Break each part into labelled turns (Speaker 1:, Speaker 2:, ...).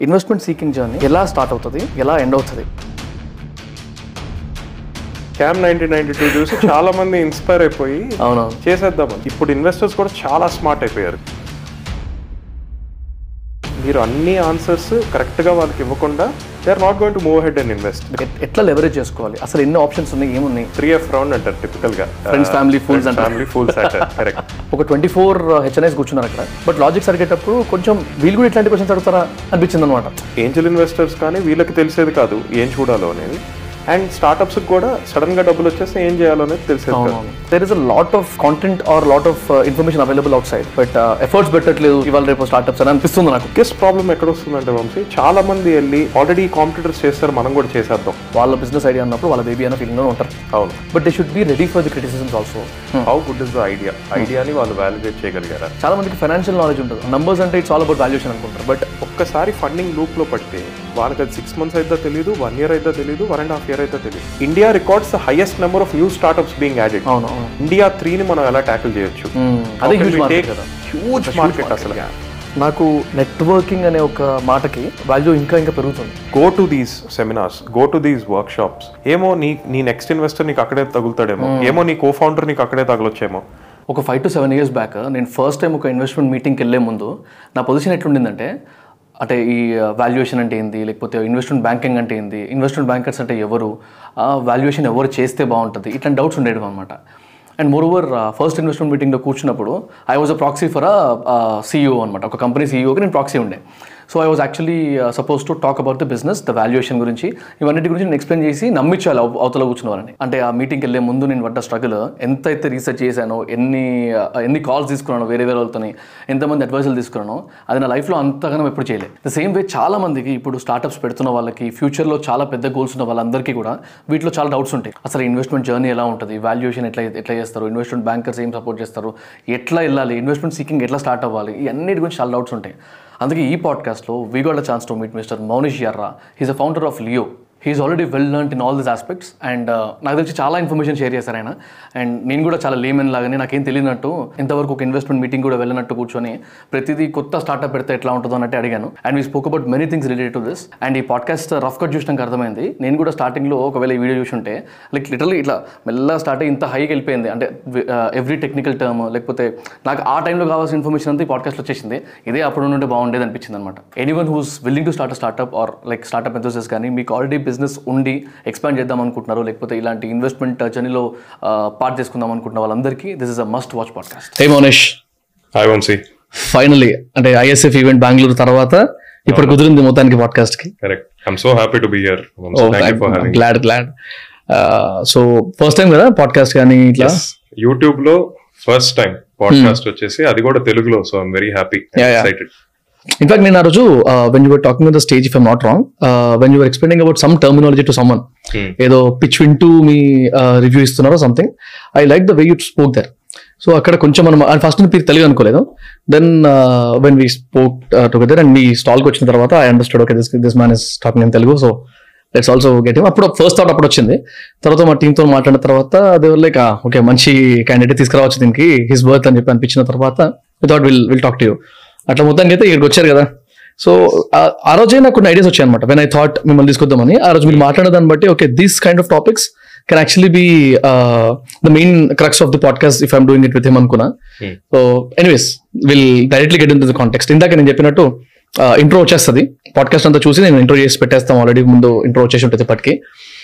Speaker 1: Investment seeking journey ఎలా start అవుతుంది ఎలా ఎండ్ అవుతుంది
Speaker 2: క్యామ్ నైన్టీన్ నైన్టీ టూ చూసి చాలా మంది ఇన్స్పైర్ అయిపోయి
Speaker 1: అవునవును
Speaker 2: చేసేద్దామని ఇప్పుడు ఇన్వెస్టర్స్ కూడా చాలా స్మార్ట్ అయిపోయారు మీరు అన్ని ఆన్సర్స్ కరెక్ట్గా వాళ్ళకి ఇవ్వకుండా they are not going to move head and invest
Speaker 1: ఎట్- ఎట్లా లెవరేజ్ చేసుకోవాలి అసలు ఎన్ని ఆప్షన్స్ ఉన్నాయి ఏమున్నాయి
Speaker 2: త్రీ ఎఫ్ రౌండ్ అంటారు టిపికల్ గా
Speaker 1: Friends, family, fools అంటారు.
Speaker 2: ఫ్యామిలీ ఫూల్స్ అంటారు కరెక్ట్
Speaker 1: ఒక ట్వంటీ ఫోర్ హెచ్ఎన్ఐస్ కూర్చున్నారు అక్కడ బట్ లాజిక్స్ అడిగేటప్పుడు కొంచెం వీళ్ళు కూడా ఇట్లాంటి క్వశ్చన్స్ అడుగుతారా అనిపించింది అనమాట
Speaker 2: ఏంజల్ ఇన్వెస్టర్స్ కానీ వీళ్ళకి తెలిసేది కాదు ఏం చూడాలో అనేది అండ్ స్టార్టప్స్ కూడా సడన్ గా డబ్బులు వచ్చేస్తే ఏం చేయాలో అనేది తెలిసేది కాదు
Speaker 1: there is a lot of content or lot of information available outside but efforts పెట్టట్లేదు ఇవాళ రేపు స్టార్టప్స్ అని అనిపిస్తుంది నాకు
Speaker 2: బిగ్గెస్ట్ ప్రాబ్లం ఎక్కడ వస్తుందంటే వంశీ చాలా మంది వెళ్ళి ఆల్రెడీ కాంపిటీటర్స్ చేస్తారు మనం కూడా చేసేద్దాం
Speaker 1: వాళ్ళ బిజినెస్ ఐడియా అన్నప్పుడు వాళ్ళ బేబీ అన్న ఫీలింగ్లో ఉంటారు
Speaker 2: అవును
Speaker 1: but they should be ready for the criticisms also
Speaker 2: how good is the idea ఐడియాని వాళ్ళు వాల్యుయేట్ చేయగలిగారా
Speaker 1: చాలా మందికి ఫైనాన్షియల్ నాలెడ్జ్ ఉంటుంది నంబర్స్ అంటే ఇట్స్ ఆల్ అబౌట్ వాల్యుయేషన్ అనుకుంటారు బట్
Speaker 2: ఒక్కసారి ఫండింగ్ లూప్ లో పడితే వాళ్ళకి అది సిక్స్ మంత్స్ అయితే తెలియదు వన్ ఇయర్ అయితే తెలియదు వన్ అండ్ హాఫ్ ఇయర్ అయితే తెలియదు India records the highest number of new startups being added
Speaker 1: అవును అవును
Speaker 2: ఇండియా త్రీని మనం ఎలా ట్యాకిల్ చేయొచ్చు
Speaker 1: అదే హ్యూజ్ మార్కెట్ కదా
Speaker 2: హ్యూజ్ మార్కెట్ అసలు
Speaker 1: నాకు నెట్వర్కింగ్ అనే ఒక మాటకి వాల్యూ ఇంకా ఇంకా పెరుగుతుంది
Speaker 2: go to these seminars go to these workshops ఏమో నీ నీ నెక్స్ట్ ఇన్వెస్టర్ నీకు అక్కడే తగులుతాడేమో ఏమో నీ కో ఫౌండర్ నీకు అక్కడే తగలొచ్చేమో
Speaker 1: ఒక five to seven years back నేను ఫస్ట్ టైం ఒక ఇన్వెస్ట్మెంట్ మీటింగ్కి వెళ్ళే ముందు నా పొజిషన్ ఎట్లుండిందంటే అంటే ఈ వాల్యుయేషన్ అంటే ఏంది లేకపోతే ఇన్వెస్ట్మెంట్ బ్యాంకింగ్ అంటే ఏంది ఇన్వెస్ట్మెంట్ బ్యాంకర్స్ అంటే ఎవరు వాల్యుయేషన్ ఎవరు చేస్తే బాగుంటుంది ఇట్లాంటి డౌట్స్ ఉండేవి అనమాట and moreover first investment మీటింగ్లో కూర్చున్నప్పుడు I was a proxy for a CEO అనమాట ఒక కంపెనీ సీఈఓకి నేను ప్రాక్సీ ఉండే so I was actually supposed to talk about the business the valuation గురించి ఇవన్నిటి గురించి నేను ఎక్స్ప్లెయిన్ చేసి నమ్మించాలి అవ- అవతల కూర్చున్నవారని అంటే ఆ మీటింగ్కి వెళ్ళే ముందు నేను పడ్డ స్ట్రగుల్ ఎంత అయితే రీసెర్చ్ చేశానో ఎన్ని uh, ఎన్ని కాల్స్ తీసుకున్నానో వేరే వేరే వాళ్ళతోని ఎంతమంది అడ్వైజులు తీసుకున్నానో అది నా లైఫ్లో అంతగానో ఎప్పుడు చేయలేదు ద సేమ్ వే చాలా మందికి ఇప్పుడు స్టార్టప్స్ పెడుతున్న వాళ్ళకి ఫ్యూచర్లో చాలా పెద్ద గోల్స్ ఉన్న వాళ్ళందరికీ కూడా వీటిలో చాలా డౌట్స్ ఉంటాయి అసలు ఇన్వెస్ట్మెంట్ జర్నీ ఎలా ఉంటుంది వాల్యుయేషన్ ఎట్లా ఎట్లా చేస్తారు ఇన్వెస్ట్మెంట్ బ్యాంకర్స్ ఏం సపోర్ట్ చేస్తారు ఎట్లా వెళ్ళాలి ఇన్వెస్ట్మెంట్ సీకింగ్ ఎట్లా స్టార్ట్ అవ్వాలి ఈ అన్నిటి గురించి చాలా డౌట్స్ ఉంటాయి అందుకే ఈ పాడ్కాస్ట్లో we got a chance to meet mister Mounish Yerra he's a founder of Leo he's already well learn in all this aspects and నాకు తెలిసి చాలా ఇన్ఫర్మేషన్ షేర్ చేశారు ఆయన అండ్ నేను కూడా చాలా లేమన్ లాగానే నాకేం తెలియనట్టు ఇంతవరకు ఒక ఇన్వెస్ట్మెంట్ మీటింగ్ కూడా వెళ్ళినట్టు కూర్చొని ప్రతిదీ కొత్త స్టార్ట్అప్ పెడితే ఎట్లా ఉంటుందో అన్నట్టు అడిగాను and we spoke about many things related to this and ఈ పాడ్కాస్ట్ రఫ్ కట్ చూసినాక అర్థమైంది నేను కూడా స్టార్టింగ్లో ఒకవేళ ఈ వీడియో చూసుంటే లైక్ లిటరల్లీ ఇట్లా మెల్లగా స్టార్ట్ అయ్యి ఇంత హైకి వెళ్ళిపోయింది అంటే ఎవ్రీ టెక్నికల్ టర్మ్ లేకపోతే నాకు ఆ టైంలో కావాల్సిన ఇన్ఫర్మేషన్ అంతా ఈ పాడ్కాస్ట్లో వచ్చేసింది ఇదే అప్పుడు నుండి బాగుండేది అనిపించింది అనమాట anyone who's willing to start startup or like startup enthusiasts కానీ మీకు ఆల్రెడీ బిజినెస్ ఉండి ఎక్స్పాండ్ చేద్దాం అనుకుంటున్నారు లేకపోతే ఇలాంటి ఇన్వెస్ట్మెంట్ జర్నీలో పార్ట్ చేసుకుందాం అనుకుంటున్న వాళ్ళందరికీ this is a must watch podcast hey Mounesh
Speaker 2: hi Vamshi
Speaker 1: finally అంటే ఐఎస్ఎఫ్ ఈవెంట్ బెంగళూరు తర్వాత ఇప్పుడు కుదిరింది మొత్తానికి పాడ్కాస్ట్ కి
Speaker 2: correct I'm so happy to be here thank you for having
Speaker 1: glad glad so first time కదా పాడ్కాస్ట్ కానీ ఇట్లా
Speaker 2: యూట్యూబ్ లో ఫస్ట్ టైం పాడ్కాస్ట్ వచ్చేసి అది కూడా తెలుగులో so I'm very happy
Speaker 1: Yeah, yeah.
Speaker 2: Excited
Speaker 1: in fact నేను ఆ రోజు when you're talking the stage if I'm not wrong when you're explaining about some terminology to someone ఏదో పిచ్ వింటూ మీ రివ్యూ ఇస్తున్నారో something I like the way you spoke there so అక్కడ కొంచెం మనం ఫస్ట్ మీరు తెలుగు అనుకోలేదు then when we spoke together and మీ స్టాల్కి వచ్చిన తర్వాత I understood okay this this man is talking in Telugu so let's also get him అప్పుడు ఫస్ట్ థాట్ అప్పుడు వచ్చింది తర్వాత మా టీంతో మాట్లాడిన తర్వాత దేవర్ లైక్ ఓకే మంచి క్యాండిడేట్ తీసుకురావచ్చు దీనికి హిస్ బర్త్ అని చెప్పి అనిపించిన తర్వాత without will will talk to you అట్లా మొత్తానికి అయితే ఇక్కడికి వచ్చారు కదా సో ఆ రోజే నాకు కొన్ని ఐడియాస్ వచ్చాయి అనమాట వెన్ ఐ థాట్ మిమ్మల్ని తీసుకొద్దామని ఆ రోజు మీరు మాట్లాడిన దాన్ని బట్టి okay this kind of topics can actually be the main crux of the podcast if I'm doing it with him అనుకున్నా
Speaker 2: Hmm.
Speaker 1: So anyways will directly get in the context ఇందాక నేను చెప్పినట్టు ఇంట్రో వచ్చేస్తుంది పాడ్కాస్ట్ అంతా చూసి నేను intro చేసి పెట్టేస్తాం ఆల్రెడీ ముందు ఇంట్రో వచ్చేసి ఉంటుంది ఇప్పటికి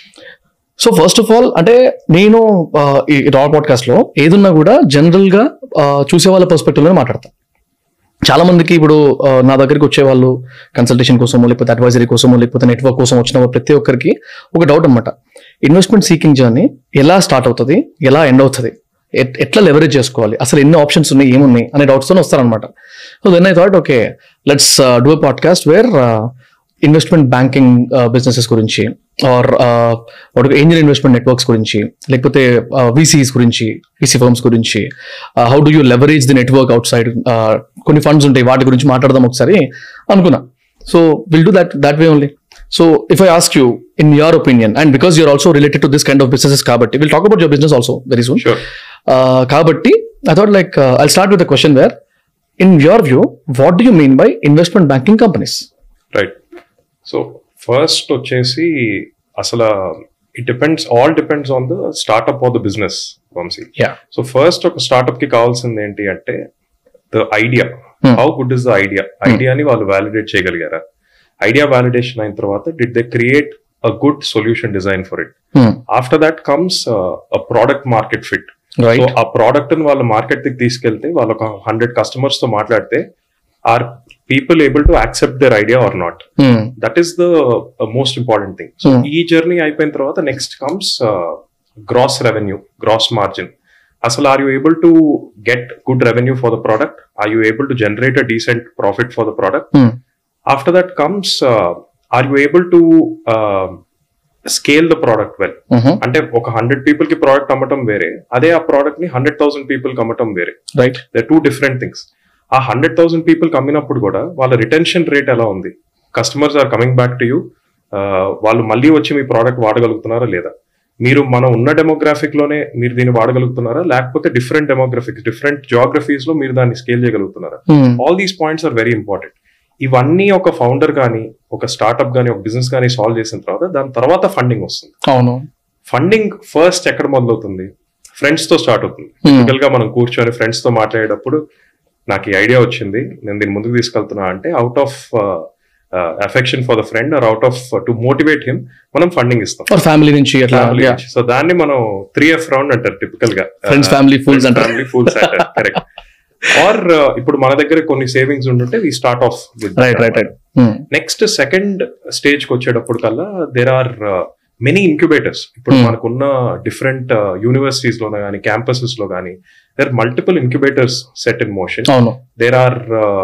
Speaker 1: సో ఫస్ట్ ఆఫ్ ఆల్ అంటే నేను ఆ, ఈ రా పాడ్కాస్ట్ లో ఏదున్నా కూడా జనరల్ గా ఆ, చూసే వాళ్ళ పర్స్పెక్టివ్ లోనే మాట్లాడతా చాలా మందికి ఇప్పుడు ఆ, నా దగ్గరికి వచ్చే వాళ్ళు కన్సల్టేషన్ కోసమో లేకపోతే అడ్వైజరీ కోసమో లేకపోతే నెట్వర్క్ కోసం వచ్చిన వాళ్ళు ప్రతి ఒక్కరికి ఒక డౌట్ అనమాట ఇన్వెస్ట్మెంట్ సీకింగ్ జర్నీ ఎలా స్టార్ట్ అవుతుంది ఎలా ఎండ్ అవుతుంది ఎట్- ఎట్లా లెవరేజ్ చేసుకోవాలి అసలు ఎన్ని ఆప్షన్స్ ఉన్నాయి ఏమున్నాయి అనే డౌట్స్తో వస్తారనమాట so then I thought okay let's do a podcast where investment banking businesses గురించి ఆర్ ఏంజల్ ఇన్వెస్ట్మెంట్ నెట్వర్క్స్ గురించి లేకపోతే వీసీస్ గురించి వీసీ ఫర్మ్స్ గురించి how do you leverage the network outside కొన్ని ఫండ్స్ ఉంటాయి వాటి గురించి మాట్లాడదాం ఒకసారి అనుకున్నా so will do that that way only so if I ask you in your opinion and because you're also related to this kind of businesses కాబట్టి will talk about your business also very soon
Speaker 2: sure
Speaker 1: కాబట్టి I thought like I start with question where in your view what do you mean by investment banking companies
Speaker 2: right
Speaker 3: so first వచ్చేసి అసలు it depends all depends on the startup of the business Vamshi
Speaker 1: yeah
Speaker 3: so first ఒక startup కి కావాల్సింది ఏంటి అంటే the idea
Speaker 1: Hmm.
Speaker 3: How good is the idea ఐడియాని వాళ్ళు validate చేయగలిగారా ఐడియా వ్యాలిడేషన్ అయిన తర్వాత did they create a good solution design for it after that comes a product market fit so
Speaker 1: right
Speaker 3: ఆ ప్రోడక్ట్ ని వాళ్ళ మార్కెట్ కి తీసుకెళ్తే వాళ్ళు ఒక హండ్రెడ్ కస్టమర్స్ తో మాట్లాడితే are people able to accept their idea or not that is the most important thing so
Speaker 1: Hmm.
Speaker 3: ఈ జర్నీ అయిపోయిన తర్వాత next comes gross revenue gross margin అసలు are you able to get good revenue for the product are you able to generate a decent profit for the product after that comes are you able to scale the product well అంటే ఒక hundred people కి product అమ్మటం వేరే అదే ఆ product ని hundred thousand people కి అమ్మటం వేరే
Speaker 1: right
Speaker 3: the two different things ఆ హండ్రెడ్ థౌసండ్ పీపుల్ అమ్మినప్పుడు కూడా వాళ్ళ రిటెన్షన్ రేట్ ఎలా ఉంది customers are coming back to you వాళ్ళు మళ్ళీ వచ్చి మీ ప్రోడక్ట్ వాడగలుగుతున్నారా లేదా మీరు మనం ఉన్న డెమోగ్రాఫిక్ లోనే మీరు దీన్ని వాడగలుగుతున్నారా లేకపోతే డిఫరెంట్ డెమోగ్రఫిక్స్ డిఫరెంట్ జాగ్రఫీస్ లో మీరు దాన్ని స్కేల్ చేయగలుగుతున్నారా all these points are very important ఇవన్నీ ఒక ఫౌండర్ కానీ ఒక స్టార్ట్అప్ కానీ ఒక బిజినెస్ కానీ సాల్వ్ చేసిన తర్వాత దాని తర్వాత ఫండింగ్ వస్తుంది
Speaker 1: అవును
Speaker 3: ఫండింగ్ ఫస్ట్ ఎక్కడ మొదలవుతుంది ఫ్రెండ్స్ తో స్టార్ట్ అవుతుంది
Speaker 1: Hmm.
Speaker 3: టిపికల్ గా మనం కూర్చొని ఫ్రెండ్స్ తో మాట్లాడేటప్పుడు నాకు ఈ ఐడియా వచ్చింది నేను దీన్ని ముందుకు తీసుకెళ్తున్నా అంటే out of affection for the friend or out of to motivate him మనం ఫండింగ్ ఇస్తాం
Speaker 1: ఫర్ ఫ్యామిలీ నుంచి అట్లా
Speaker 3: సో దాన్ని మనం త్రీ ఎఫ్ రౌండ్ అంటారు టిపికల్ గా
Speaker 1: ఫ్రెండ్స్ ఫ్యామిలీ ఫుల్స్ అంటారు
Speaker 3: ఫ్యామిలీ ఫుల్స్ అంటారు కరెక్ట్ ఆర్ ఇప్పుడు మన దగ్గర కొన్ని సేవింగ్స్ ఉంటుంటే we start off
Speaker 1: right right right
Speaker 3: next second stage కి వచ్చేటప్పుడు కల్లా దేర్ ఆర్ మెనీ ఇంక్యుబేటర్స్ ఇప్పుడు
Speaker 1: Hmm.
Speaker 3: మనకున్న డిఫరెంట్ యూనివర్సిటీస్ లో కానీ క్యాంపసెస్ లో కానీ there multiple incubators set in motion
Speaker 1: అవును
Speaker 3: there are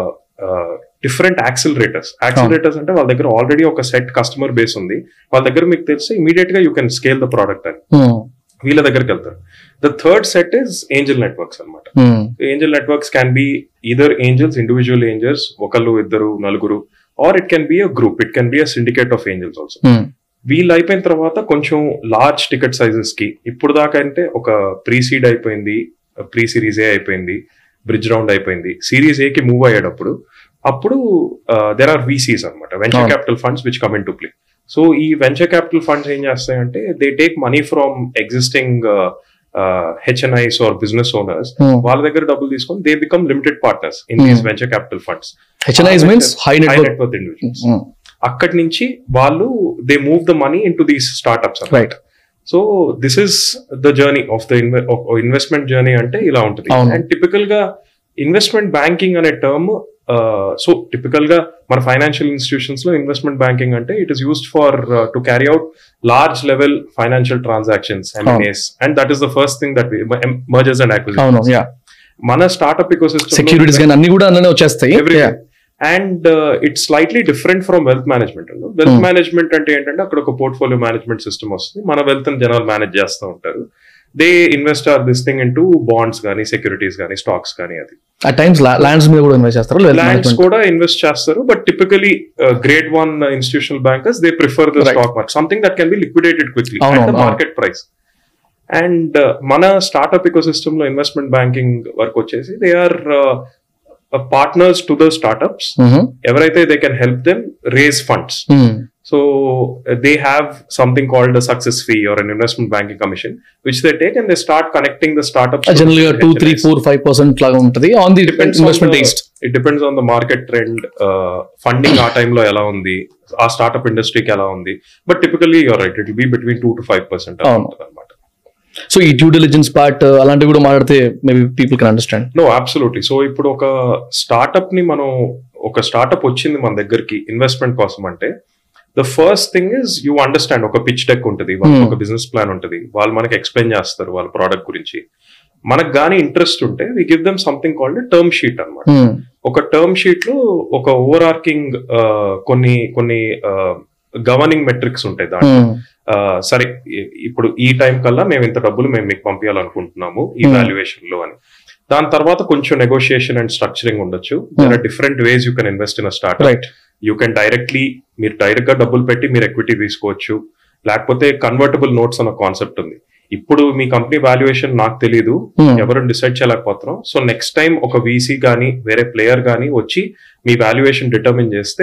Speaker 3: different accelerators accelerators అంటే వాళ్ళ దగ్గర ఆల్రెడీ ఒక సెట్ కస్టమర్ బేస్ ఉంది వాళ్ళ దగ్గర మీకు తెలిసి ఇమీడియట్ గా you can scale the product అని వీళ్ళ దగ్గరికి వెళ్తారు the third set is angel networks అన్నమాట angel networks can be either angels individual angels ఒకళ్ళు ఇద్దరు నలుగురు or it can be a group it can be a syndicate of angels also వీళ్ళు అయిపోయిన తర్వాత కొంచెం లార్జ్ టికెట్ సైజెస్ కి ఇప్పుడు దాకా అంటే ఒక ప్రీ సీడ్ అయిపోయింది ప్రీ సిరీస్ ఏ అయిపోయింది బ్రిడ్జ్ రౌండ్ అయిపోయింది సిరీస్ ఏ కి మూవ్ అయ్యేటప్పుడు అప్పుడు దెర్ ఆర్ వీసీస్ అనమాట వెంచర్
Speaker 1: అవును.
Speaker 3: Capital funds which come into play so ఈ వెంచర్ క్యాపిటల్ ఫండ్స్ ఏం చేస్తాయంటే they take money from existing HNIs or business owners వాళ్ళ దగ్గర డబ్బులు తీసుకొని they become limited partners in these
Speaker 1: Hmm.
Speaker 3: Venture capital funds
Speaker 1: HNIs means high
Speaker 3: high
Speaker 1: network
Speaker 3: network individuals అక్కడి నుంచి వాళ్ళు they move the money into these startups
Speaker 1: right
Speaker 3: so this is the journey of the investment journey అంటే ఇలా ఉంటుంది
Speaker 1: అవును.
Speaker 3: And typical గా investment banking అనే term so typical గా మన ఫైనాన్షియల్ ఇన్స్టిట్యూషన్స్ లో ఇన్వెస్ట్మెంట్ బ్యాంకింగ్ అంటే it is used for to carry out large level financial transactions MS and that is the first thing that mergers and
Speaker 1: అవును
Speaker 3: acquisitions
Speaker 1: yeah
Speaker 3: మన startup eco
Speaker 1: securities కానీ అన్ని కూడా అందులోనే వచ్చేస్తాయి
Speaker 3: everything and it's slightly different from wealth management wealth
Speaker 1: Hmm.
Speaker 3: Management అంటే ఏంటంటే అక్కడ ఒక పోర్ట్ఫోలియో మేనేజ్మెంట్ సిస్టమ్ వస్తుంది మన వెల్త్ జనాలు మేనేజ్ చేస్తూ ఉంటారు they invest or this thing into bonds కానీ సెక్యూరిటీస్ కానీ స్టాక్స్ కానీ అది
Speaker 1: ఆ టైమ్స్ ల్యాండ్స్ మీద కూడా ఇన్వెస్ట్ చేస్తారు వెల్త్
Speaker 3: ల్యాండ్స్
Speaker 1: మేనేజ్మెంట్
Speaker 3: కూడా ఇన్వెస్ట్ చేస్తారు but typically grade one institutional bankers they prefer the
Speaker 1: Right.
Speaker 3: Stock market something that can be liquidated quickly
Speaker 1: అవును,
Speaker 3: అట్ ద
Speaker 1: అవును.
Speaker 3: మార్కెట్ ప్రైస్ అండ్ మన స్టార్ట్అప్ ఇకో సిస్టమ్ లో investment banking work వచ్చేసి they are partners to the startups ఎవరైతే they can help them raise funds so they have something called success fee or an investment banking commission which they take and they start connecting the startups
Speaker 1: general గా two three four five percent లాగా ఉంటుంది on the investment based
Speaker 3: it depends on the market trend funding ఆ టైంలో ఎలా ఉంది ఆ startup ఇండస్ట్రీకి ఎలా ఉంది but typically you're right it be between two to five percent
Speaker 1: అవును.
Speaker 3: అనమాట
Speaker 1: సో ఈ డ్యూ డిలిజెన్స్ పార్ట్ అలాంటివి కూడా మాట్లాడితే maybe people can understand
Speaker 3: no absolutely so ఇప్పుడు ఒక స్టార్ట్అప్ ని మనం ఒక స్టార్ట్అప్ వచ్చింది మన దగ్గరికి ఇన్వెస్ట్మెంట్ కోసం అంటే the first thing is you understand ఒక పిచ్ డెక్ ఉంటుంది వాళ్ళకి
Speaker 1: Hmm.
Speaker 3: ఒక బిజినెస్ ప్లాన్ ఉంటుంది వాళ్ళు మనకి ఎక్స్ప్లెయిన్ చేస్తారు వాళ్ళ ప్రోడక్ట్ గురించి మనకు కానీ ఇంట్రెస్ట్ ఉంటే we give them something called term sheet అన్నమాట ఒక టర్మ్ షీట్ లో ఒక ఓవర్ ఆర్కింగ్ కొన్ని కొన్ని గవర్నింగ్ మెట్రిక్స్ ఉంటాయి దాంట్లో ఆ, సరే ఇ- ఇప్పుడు ఈ టైం కల్లా మేము ఇంత డబ్బులు మేము మీకు పంపించాలనుకుంటున్నాము ఈ
Speaker 1: Hmm.
Speaker 3: వాల్యుయేషన్ లో అని దాని తర్వాత కొంచెం నెగోషియేషన్ అండ్ స్ట్రక్చరింగ్ ఉండొచ్చు there are different ways you can invest in start
Speaker 1: right
Speaker 3: you can directly మీరు డైరెక్ట్ గా డబ్బులు పెట్టి మీరు ఎక్విటీ తీసుకోవచ్చు లేకపోతే కన్వర్టబుల్ నోట్స్ అన్న కాన్సెప్ట్ ఉంది ఇప్పుడు మీ కంపెనీ వాల్యుయేషన్ నాకు తెలియదు ఎవరు డిసైడ్ చేయలేకపోతున్నాం సో నెక్స్ట్ టైం ఒక వీసీ కానీ వేరే ప్లేయర్ కానీ వచ్చి మీ వాల్యుయేషన్ డిటర్మిన్ చేస్తే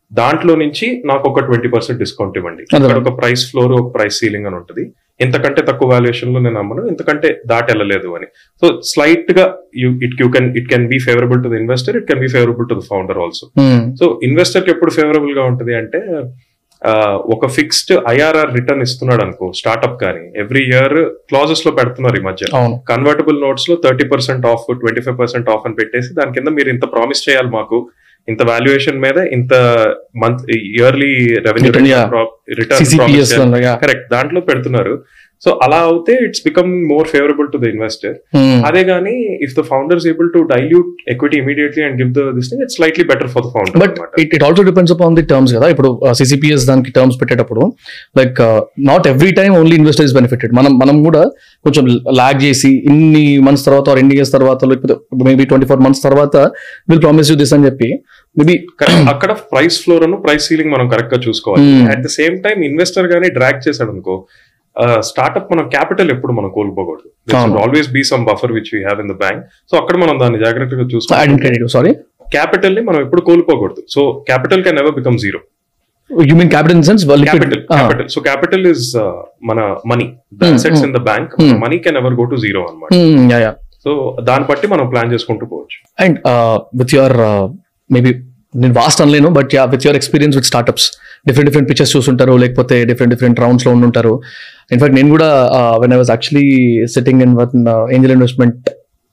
Speaker 3: దాంట్లో నుంచి నాకు ఒక ట్వంటీ పర్సెంట్ డిస్కౌంట్ ఇవ్వండి
Speaker 1: అదే.
Speaker 3: ఇక్కడ ఒక ప్రైస్ ఫ్లోర్ ఒక ప్రైస్ సీలింగ్ అని ఉంటుంది ఇంతకంటే తక్కువ వాల్యుయేషన్ లో నేను అమ్మను ఇంతకంటే దాటి వెళ్ళలేదు అని సో స్లైట్ గా it you can it can be favourable to the investor it can be favourable to the founder also so investor కి ఎప్పుడు ఫేవరబుల్ గా ఉంటుంది అంటే ఆ, ఒక ఫిక్స్డ్ ఐఆర్ఆర్ రిటర్న్ ఇస్తున్నాడు అనుకో స్టార్ట్అప్ కానీ ఎవ్రీ ఇయర్ క్లాజెస్ లో పెడుతున్నారు ఈ మధ్య
Speaker 1: అవును
Speaker 3: కన్వర్టబుల్ నోట్స్ లో thirty percent off twenty five percent off అని పెట్టేసి దాని కింద మీరు ఇంత ప్రామిస్ చేయాలి మాకు ఇంత వాల్యుయేషన్ మీద ఇంత month yearly revenue
Speaker 1: Return, yeah. CCPS
Speaker 3: return correct దాంట్లో పెడుతున్నారు సో అలా అవుతే it's become more favourable to the investor అదే గానీ if the founders able to dilute equity immediately and give the this thing it's slightly better for the
Speaker 1: but
Speaker 3: founder
Speaker 1: it it also depends upon the terms కదా ఇప్పుడు CCPS దానికి terms పెట్టేటప్పుడు like not every time only investor is benefited మనం మనం కూడా కొంచెం log చేసి ఇన్ని మంత్స్ తర్వాత or ఎన్ని ఇయర్స్ తర్వాత లేకపోతే మేబీ ట్వంటీ ఫోర్ మంత్స్ తర్వాత విల్ ప్రామిస్ యూ దిస్ అని చెప్పి మేబీ
Speaker 3: కరెక్ట్ అక్కడ ప్రైస్ ఫ్లోర్ అను ప్రైస్ సీలింగ్ మనం కరెక్ట్ గా చూసుకోవాలి
Speaker 1: Hmm.
Speaker 3: At the same time investor గానీ డ్రాగ్ చేశాడు అనుకో స్టార్ట్అప్ మనం క్యాపిటల్ ఎప్పుడు మనం కోల్పోకూడదు
Speaker 1: అవును.
Speaker 3: Always be some buffer which we have in the bank so అక్కడ మనం దాన్ని జాగ్రత్తగా చూసుకోవాలి
Speaker 1: ఐడెంటిటీ సారీ
Speaker 3: క్యాపిటల్ ని మనం ఎప్పుడు కోల్పోకూడదు so capital can ever become zero
Speaker 1: you mean capital in sense
Speaker 3: capital capital so capital is మన money the
Speaker 1: Hmm,
Speaker 3: assets
Speaker 1: hmm.
Speaker 3: In the bank
Speaker 1: Hmm.
Speaker 3: Money can ever go to zero అనమాట
Speaker 1: yeah yeah
Speaker 3: so దాన్ని బట్టి మనం plan చేసుకుంటూ పోవచ్చు
Speaker 1: and with your maybe నేను vast అనలేను but yeah with your experience with startups different different pictures చూస్తుంటారు లేకపోతే డిఫరెంట్ డిఫరెంట్ రౌండ్స్ లో ఉండుంటారు ఇన్ఫాక్ట్ నేను కూడా when I was actually sitting in one angel investment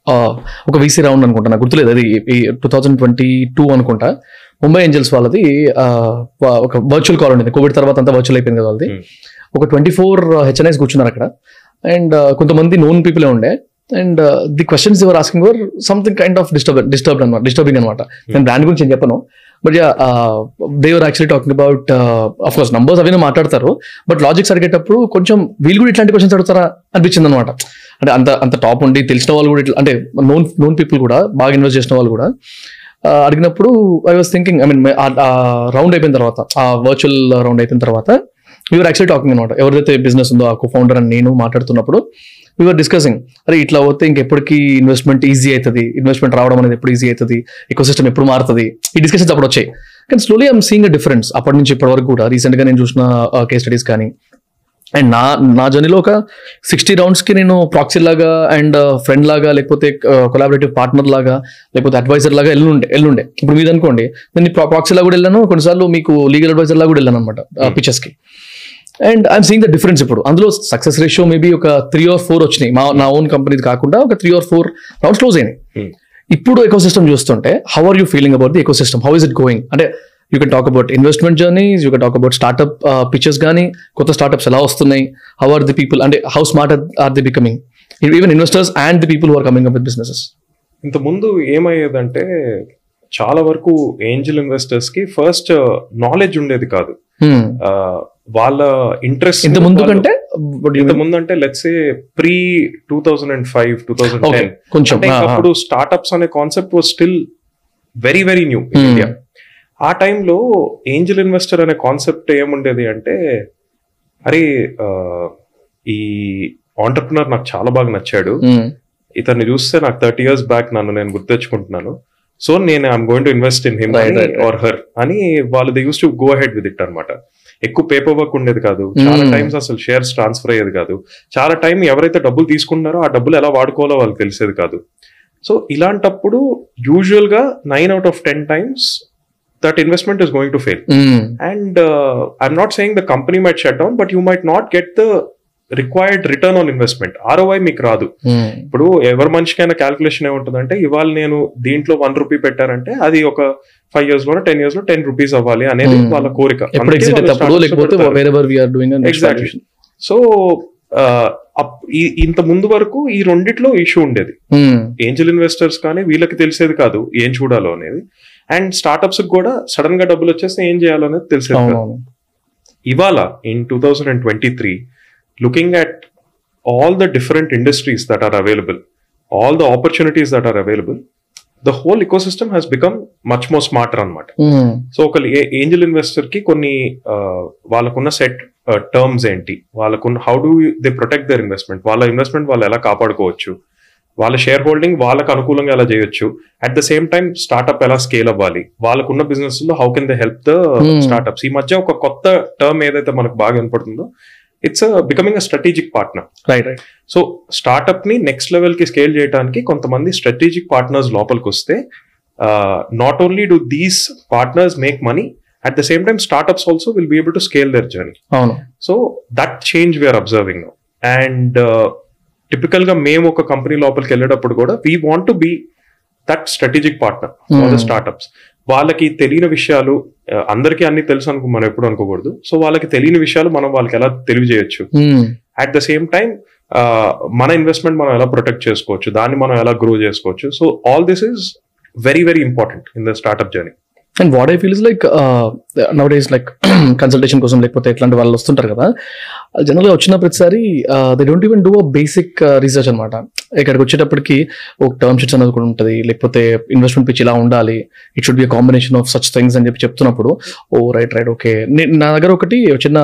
Speaker 1: ఒక వీసీ రౌండ్ అనుకుంటా నాకు గుర్తులేదు అది టూ థౌజండ్ ట్వంటీ టూ అనుకుంటా ముంబై ఏంజల్స్ వాళ్ళది uh, వా- ఒక వర్చువల్ కాల్ ఉండేది కోవిడ్ తర్వాత అంతా వర్చువల్ అయిపోయింది కదా వాళ్ళది
Speaker 3: Hmm.
Speaker 1: ఒక ట్వంటీ ఫోర్ హెచ్ఎన్ఐస్ కూర్చున్నారు అక్కడ అండ్ కొంతమంది నోన్ పీపులే ఉండే and the questions you're asking were something kind of disturb disturb అనమాట డిస్టర్బింగ్ అనమాట నేను బ్రాండ్ గురించి ఏం చెప్పను but yeah they were actually talking about of course numbers అవి మాట్లాడతారు బట్ లాజిక్స్ అడిగేటప్పుడు కొంచెం వీళ్ళు కూడా ఇట్లాంటి క్వశ్చన్స్ అడుగుతారా అనిపించింది అనమాట అంటే అంత అంత టాప్ ఉండి తెలిసిన వాళ్ళు కూడా ఇట్లా అంటే నోన్ నోన్ పీపుల్ కూడా బాగా ఇన్వెస్ట్ చేసిన వాళ్ళు కూడా ఆ, అడిగినప్పుడు I was thinking I mean round అయిపోయిన తర్వాత ఆ వర్చువల్ రౌండ్ అయిపోయిన తర్వాత వీఆర్ యాక్చువల్లీ టాకింగ్ అనమాట ఎవరైతే బిజినెస్ ఉందో ఆ కో ఫౌండర్ అని నేను మాట్లాడుతున్నప్పుడు వీఆర్ డిస్కసింగ్ అరే ఇట్లా పోతే ఇంకెప్పటికీ ఇన్వెస్ట్మెంట్ ఈజీ అవుతుంది ఇన్వెస్ట్మెంట్ రావడం అనేది ఎప్పుడు ఈజీ అవుతుంది ఎకో సిస్టమ్ ఎప్పుడు మారుతుంది ఈ డిస్కషన్స్ అప్పుడు వచ్చాయి కానీ slowly I'm seeing a difference అప్పటి నుంచి ఇప్పటి వరకు కూడా రీసెంట్ గా నేను చూసిన కేస్ స్టడీస్ కానీ అండ్ నా నా జర్నీలో ఒక సిక్స్టీ రౌండ్స్ కి నేను ప్రాక్సీ లాగా అండ్ ఫ్రెండ్ లాగా లేకపోతే కొలాబరేటివ్ పార్ట్నర్ లాగా లేకపోతే అడ్వైజర్ లాగా ఎల్లుండే ఎల్లుండే ఇప్పుడు మీద అనుకోండి నేను ప్రాక్సీ లాగా కూడా వెళ్ళాను కొన్నిసార్లు మీకు లీగల్ అడ్వైజర్ లాగా కూడా వెళ్ళాను అనమాట పిక్చర్స్ కి and I'm seeing the difference ఇప్పుడు అందులో సక్సెస్ రేషియో మేబీ ఒక త్రీ ఆర్ ఫోర్ వచ్చినాయి మా నా ఓన్ కంపెనీది కాకుండా ఒక three or four rounds close అయినాయి
Speaker 3: Hmm.
Speaker 1: ఇప్పుడు ఎకో సిస్టమ్ చూస్తుంటే how are you feeling about the ecosystem how is it going అంటే you can talk about investment journeys you can talk about startup pictures కానీ కొత్త startups ఎలా వస్తున్నాయి how are the people అంటే how smart are they becoming even investors and the people who are coming up with businesses
Speaker 3: ఇంత ముందు ఏమయ్యేదంటే చాలా వరకు ఏంజల్ ఇన్వెస్టర్స్ కి ఫస్ట్ నాలెడ్జ్ ఉండేది కాదు ఆ, వాళ్ళ ఇంట్రెస్ట్
Speaker 1: ఇంత ముందు కంటే
Speaker 3: ఇంత ముందు అంటే let's say pre two thousand and five two thousand
Speaker 1: okay
Speaker 3: ten
Speaker 1: కొంచెం
Speaker 3: అంటే అప్పుడు స్టార్ట్అప్స్ అనే concept was still very very new in
Speaker 1: Hmm.
Speaker 3: India ఆ టైంలో ఏంజల్ ఇన్వెస్టర్ అనే కాన్సెప్ట్ ఏముండేది అంటే అరే ఆ, ఈ ఆంటర్ప్రినర్ నాకు చాలా బాగా నచ్చాడు ఇతన్ని చూస్తే నాకు థర్టీ ఇయర్స్ బ్యాక్ నన్ను నేను గుర్తెచ్చుకుంటున్నాను సో నేను I'm going to invest in him
Speaker 1: Right, right, right.
Speaker 3: Or her అని వాళ్ళు they use to go head with it అనమాట ఎక్కువ పేపర్ వర్క్ ఉండేది కాదు చాలా
Speaker 1: Hmm.
Speaker 3: టైమ్స్ అసలు షేర్స్ ట్రాన్స్ఫర్ అయ్యేది కాదు చాలా టైం ఎవరైతే డబ్బులు తీసుకున్నారో ఆ డబ్బులు ఎలా వాడుకోవాలో వాళ్ళకి తెలిసేది కాదు సో ఇలాంటప్పుడు యూజువల్ గా nine out of ten times that investment is going to fail and I'm not saying the company might shut down but you might not get the required return on investment ROI మీకు రాదు ఇప్పుడు ఎవరి మనిషికైనా calculation ఏముంటుందంటే ఇవాళ నేను దీంట్లో one rupee పెట్టారంటే అది ఒక ఫైవ్ ఇయర్స్ లో టెన్ ఇయర్స్ లో టెన్ రూపీస్ అవ్వాలి అనేది
Speaker 1: Hmm.
Speaker 3: వాళ్ళ కోరిక
Speaker 1: ఎప్పుడు
Speaker 3: అందుకే
Speaker 1: ఎగ్జిట్
Speaker 3: వాళ్ళు
Speaker 1: అప్పుడు
Speaker 3: startups
Speaker 1: లేకపోతే
Speaker 3: పెడతారు.
Speaker 1: Wherever we're doing
Speaker 3: Exactly. So ఇంత ముందు వరకు ఈ రెండిట్లో ఇష్యూ ఉండేది ఏంజల్ ఇన్వెస్టర్స్ కానీ వీళ్ళకి తెలిసేది కాదు ఏం చూడాలో అనేది అండ్ స్టార్ట్అప్స్ కూడా సడన్ గా డబ్బులు వచ్చేస్తే ఏం చేయాలో అనేది తెలిసేది కాదు
Speaker 1: అవునవును
Speaker 3: ఇవాళ in two thousand and twenty three looking at all the different industries that are available all the opportunities that are available the whole ecosystem has become much more smarter అనమాట సో ఒక ఏంజల్ ఇన్వెస్టర్ కి కొన్ని ఆ, వాళ్ళకున్న set terms ఏంటి వాళ్ళకున్న how do they protect their investment వాళ్ళ ఇన్వెస్ట్మెంట్ వాళ్ళు ఎలా కాపాడుకోవచ్చు వాళ్ళ షేర్ హోల్డింగ్ వాళ్ళకి అనుకూలంగా ఎలా చేయొచ్చు at the same time startup ఎలా స్కేల్ అవ్వాలి వాళ్ళకున్న బిజినెస్ లో how can they help the
Speaker 1: Hmm.
Speaker 3: Startups ఈ మధ్య ఒక కొత్త టర్మ్ ఏదైతే మనకు బాగా వినపడుతుందో it's becoming a strategic partner
Speaker 1: right right
Speaker 3: so startup ని నెక్స్ట్ లెవెల్ కి స్కేల్ చేయడానికి కొంతమంది స్ట్రాటజిక్ పార్ట్నర్స్ లోపలికి వస్తే not only do these partners make money at the same time startups also will be able to scale there journey
Speaker 1: అవును
Speaker 3: so that change we're observing now and typical గా మేము ఒక company లోపలికి వెళ్ళేటప్పుడు కూడా we want to be that strategic partner for the
Speaker 1: Hmm.
Speaker 3: Startups వాళ్ళకి తెలియని విషయాలు uh, అందరికీ అన్ని తెలుసు అనుకో మనం ఎప్పుడు అనుకోకూడదు సో వాళ్ళకి తెలియని విషయాలు మనం వాళ్ళకి ఎలా తెలియజేయచ్చు
Speaker 1: Hmm.
Speaker 3: At the same time మన ఇన్వెస్ట్మెంట్ మనం ఎలా ప్రొటెక్ట్ చేసుకోవచ్చు దాన్ని మనం ఎలా గ్రో చేసుకోవచ్చు so all this is very very important in the startup journey
Speaker 1: and what I feel is like nowadays like consultation కోసం లేకపోతే ఇట్లాంటి వాళ్ళు వస్తుంటారు కదా జనరల్గా వచ్చిన ప్రతిసారి they don't even do a basic research అనమాట ఇక్కడికి వచ్చేటప్పటికి ఒక టర్మ్ షీట్స్ అనేది కూడా ఉంటుంది లేకపోతే ఇన్వెస్ట్మెంట్ పిచ్ ఇలా ఉండాలి it should be a combination of such things అని చెప్పి చెప్తున్నప్పుడు ఓ రైట్ రైట్ ఓకే నా దగ్గర ఒకటి ఒక చిన్న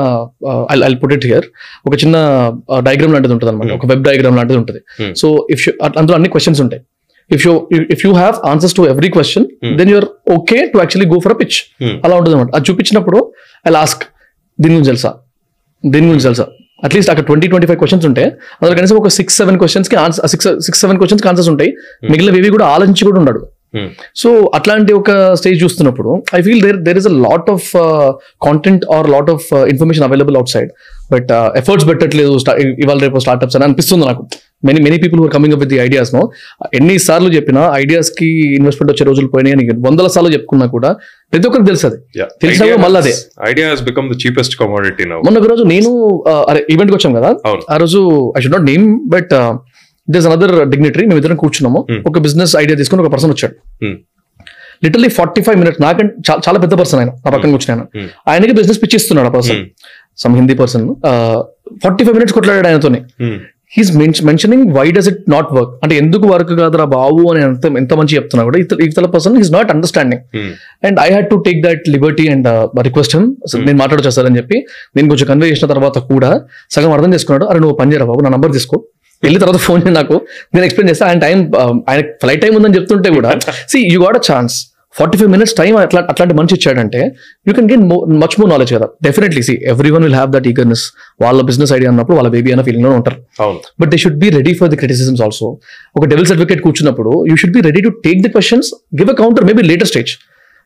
Speaker 1: ఐ పుట్ ఇట్ హియర్ ఒక చిన్న డయాగ్రామ్ లాంటిది ఉంటుంది అనమాట
Speaker 3: Hmm.
Speaker 1: ఒక వెబ్ డయాగ్రామ్ లాంటిది ఉంటుంది
Speaker 3: Hmm.
Speaker 1: సో ఇఫ్ అందులో అన్ని క్వశ్చన్స్ ఉంటాయి if you if you have answers to every question
Speaker 3: Hmm.
Speaker 1: Then you're okay to actually go for a pitch
Speaker 3: Hmm.
Speaker 1: అలా ఉంటుంది అనమాట అది చూపించినప్పుడు ఐ లాస్క్ దీని గురించి తెలుసా దీని గురించి తెలుసా అట్లీస్ట్ అక్కడ ట్వంటీ ట్వంటీ ఫైవ్ క్వశ్చన్స్ ఉంటాయి అందులో కనీసం ఒక సిక్స్ సెవెన్ క్వశ్చన్స్ కి answer six six seven questions answers ఉంటాయి మిగిలిన ఏవి కూడా ఆలోచించి కూడా ఉన్నాడు
Speaker 3: Hmm.
Speaker 1: సో అట్లాంటి ఒక స్టేజ్ చూస్తున్నప్పుడు I feel there there is a lot of content or lot of information available outside but efforts పెట్టట్లేదు sta- ఇవాళ రేపు స్టార్ట్అప్స్ అని అనిపిస్తుంది నాకు many many people who're coming up with the ideas no ఎన్ని సార్లు చెప్పినా ఐడియాస్ కి ఇన్వెస్ట్మెంట్ వచ్చే రోజులు పోయినాయి అని వందల సార్లు చెప్పుకున్నా కూడా ప్రతి ఒక్కరికి తెలుసు అది తెలిసినా కూడా మళ్ళీ అదే
Speaker 3: idea has become the cheapest commodity now
Speaker 1: మొన్న ఒక రోజు నేను ఆ, అరే ఈవెంట్కి వచ్చాం కదా
Speaker 3: అవును
Speaker 1: ఆ రోజు I should not name but this another dignitary మేము ఇద్దరం కూర్చున్నాము
Speaker 3: Hmm.
Speaker 1: ఒక బిజినెస్ ఐడియా తీసుకుని ఒక పర్సన్ వచ్చాడు
Speaker 3: Hmm.
Speaker 1: Literally forty five minutes నాకంటే చా- చాలా పెద్ద పర్సన్ ఆయన నా పక్కన కూర్చుని ఆయన
Speaker 3: Hmm.
Speaker 1: ఆయనకి బిజినెస్ పిచ్ ఇస్తున్నాడు ఆ person
Speaker 3: Hmm.
Speaker 1: Some Hindi person forty five minutes కొట్లాడాడు ఆయనతోనే
Speaker 3: Hmm.
Speaker 1: He's mentioning why does it not work అంటే ఎందుకు వర్క్ కాదురా బాబు అని ఎంత ఎంత మంచి చెప్తున్నా కూడా ఇతర ఇతర person is not understanding
Speaker 3: Hmm.
Speaker 1: And I had to take that liberty and request him నేను మాట్లాడొచ్చు సార్ అని చెప్పి నేను కొంచెం కన్వే చేసిన తర్వాత కూడా సగం అర్థం చేసుకున్నాడు అరే నువ్వు పని చేయరా బాబు నా నంబర్ తీసుకో వెళ్ళిన తర్వాత ఫోన్ చేయి నాకు నేను ఎక్స్ప్లెయిన్ చేస్తా ఆయన టైం ఆయన ఫ్లైట్ టైం ఉందని చెప్తుంటే కూడా see you got a chance forty five minutes time అట్లా అట్లాంటి మనిషి ఇచ్చాడంటే you can get much more knowledge కదా definitely see everyone will have that eagerness వాళ్ళ బిజినెస్ ఐడియా అన్నప్పుడు వాళ్ళ బేబీ అన్న ఫీలింగ్ లో ఉంటారు
Speaker 3: అవును
Speaker 1: but they should be ready for the criticisms also ఒక డెవిల్ సర్టిఫికేట్ కూర్చున్నప్పుడు you should be ready to take the questions give a counter maybe later stage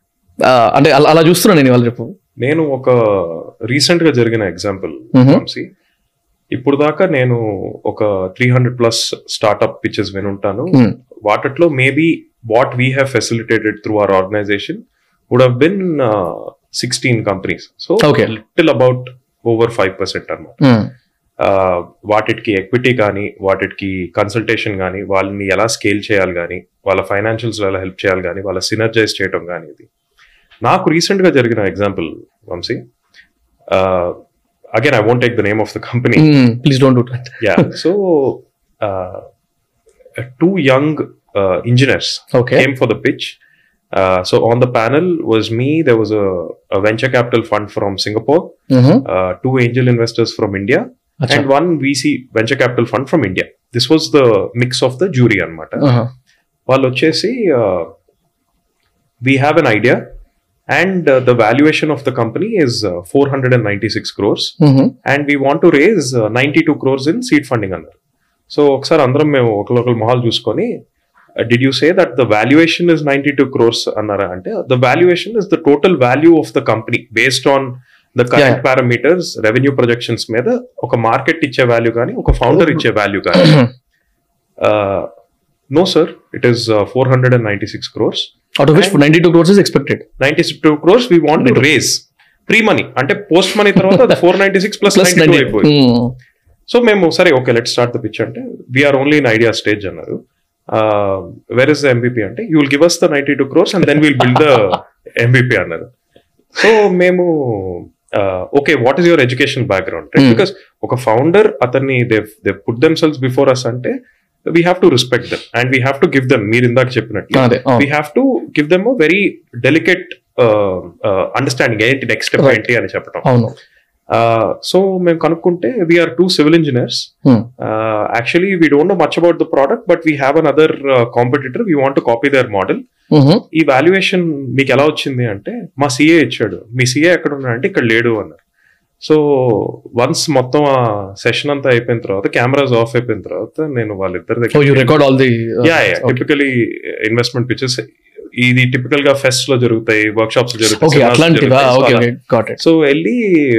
Speaker 1: అంటే అలా అలా చూస్తున్నాను నేను ఇవాళ రేపు
Speaker 3: నేను ఒక రీసెంట్ గా జరిగిన ఎగ్జాంపుల్
Speaker 1: Mhm.
Speaker 3: వంశీ ఇప్పుడు దాకా నేను ఒక three hundred plus startup pictures వినుంటాను
Speaker 1: Hmm.
Speaker 3: వాటిలో maybe what we have facilitated through our organization would uh been sixteen companies so
Speaker 1: Okay.
Speaker 3: Little about over five percent అనమాట
Speaker 1: Hmm.
Speaker 3: వాటికి ఎక్విటీ కానీ వాటికి కన్సల్టేషన్ కానీ వాళ్ళని ఎలా స్కేల్ చేయాలి కానీ వాళ్ళ ఫైనాన్షియల్స్ ఎలా హెల్ప్ చేయాలి కానీ వాళ్ళ సినర్జైజ్ చేయడం కానీ ఇది నాకు రీసెంట్ గా జరిగిన example Vamshi again I won't take the name of the company
Speaker 1: Hmm. Please don't do that.
Speaker 3: yeah so uh, two young uh, engineers
Speaker 1: Okay.
Speaker 3: came for the pitch uh, so on the panel was me there was a, a venture capital fund from singapore
Speaker 1: Mhm.
Speaker 3: uh, two angel investors from india
Speaker 1: Acha.
Speaker 3: and one vc venture capital fund from india this was the mix of the jury అనమాట
Speaker 1: Uh-huh.
Speaker 3: వాళ్ళు వచ్చేసి we have an idea and the valuation of the company is four hundred and ninety six crores
Speaker 1: Mhm.
Speaker 3: And we want to raise ninety two crores in seed funding అన్నారు so ఒకసారి అందరం మేము ఒకరికొకరు మొహాలు చూసుకొని did you say that the valuation is ninety two crores అన్నారా అంటే the valuation is the total value of the company based on the
Speaker 1: Yeah,
Speaker 3: current
Speaker 1: yeah.
Speaker 3: Parameters revenue projections మీద ఒక మార్కెట్ ఇచ్చే వాల్యూ కానీ ఒక ఫౌండర్ ఇచ్చే వాల్యూ కానీ no sir it is four hundred and ninety six crores
Speaker 1: Out of which 92 crores is expected.
Speaker 3: Ninety two crores we want to raise pre money అంటే post money తర్వాత four ninety six plus
Speaker 1: Plus
Speaker 3: ninety
Speaker 1: 90.
Speaker 3: అయిపోయింది
Speaker 1: Hmm.
Speaker 3: So మేము సరే okay let start the pitch అంటే we're only in idea stage అన్నారు where is the MVP అంటే you will give us the ninety two crores and then will build the MVP అన్నారు so మేము okay what is your education background
Speaker 1: Hmm.
Speaker 3: Because ఒక founder అతన్ని they they put themselves before us అంటే we have to respect them and we have to give them మీరు ఇందాక చెప్పినట్లు
Speaker 1: అదే అవును.
Speaker 3: We have to give them very delicate understanding ఏంటి next step
Speaker 1: Right.
Speaker 3: ఏంటి అని చెప్పడం
Speaker 1: అవును
Speaker 3: సో మేము కనుక్కుంటే we're two civil engineers
Speaker 1: Hmm.
Speaker 3: Actually we don't know much about the product but we have another competitor we want copy their model
Speaker 1: Mhm.
Speaker 3: ఈ valuation మీకు ఎలా వచ్చింది అంటే మా సిఏ ఇచ్చాడు మీ సిఏ ఎక్కడ ఉన్నాడంటే ఇక్కడ లేడు అన్నారు సో వన్స్ మొత్తం ఆ సెషన్ అంతా అయిపోయిన తర్వాత కెమెరాస్ ఆఫ్ అయిపోయిన తర్వాత నేను వాళ్ళిద్దరి
Speaker 1: Oh, you
Speaker 3: దగ్గర
Speaker 1: record all the. uh,
Speaker 3: yeah yeah
Speaker 1: okay.
Speaker 3: Typically investment pictures ఇది టిపికల్ గా ఫెస్ట్ లో జరుగుతాయి వర్క్ షాప్స్ జరుగుతాయి
Speaker 1: Okay,
Speaker 3: seminars
Speaker 1: అట్లాంటివా
Speaker 3: జరుగుతాయి.
Speaker 1: Okay
Speaker 3: So
Speaker 1: okay got it
Speaker 3: so వెళ్ళి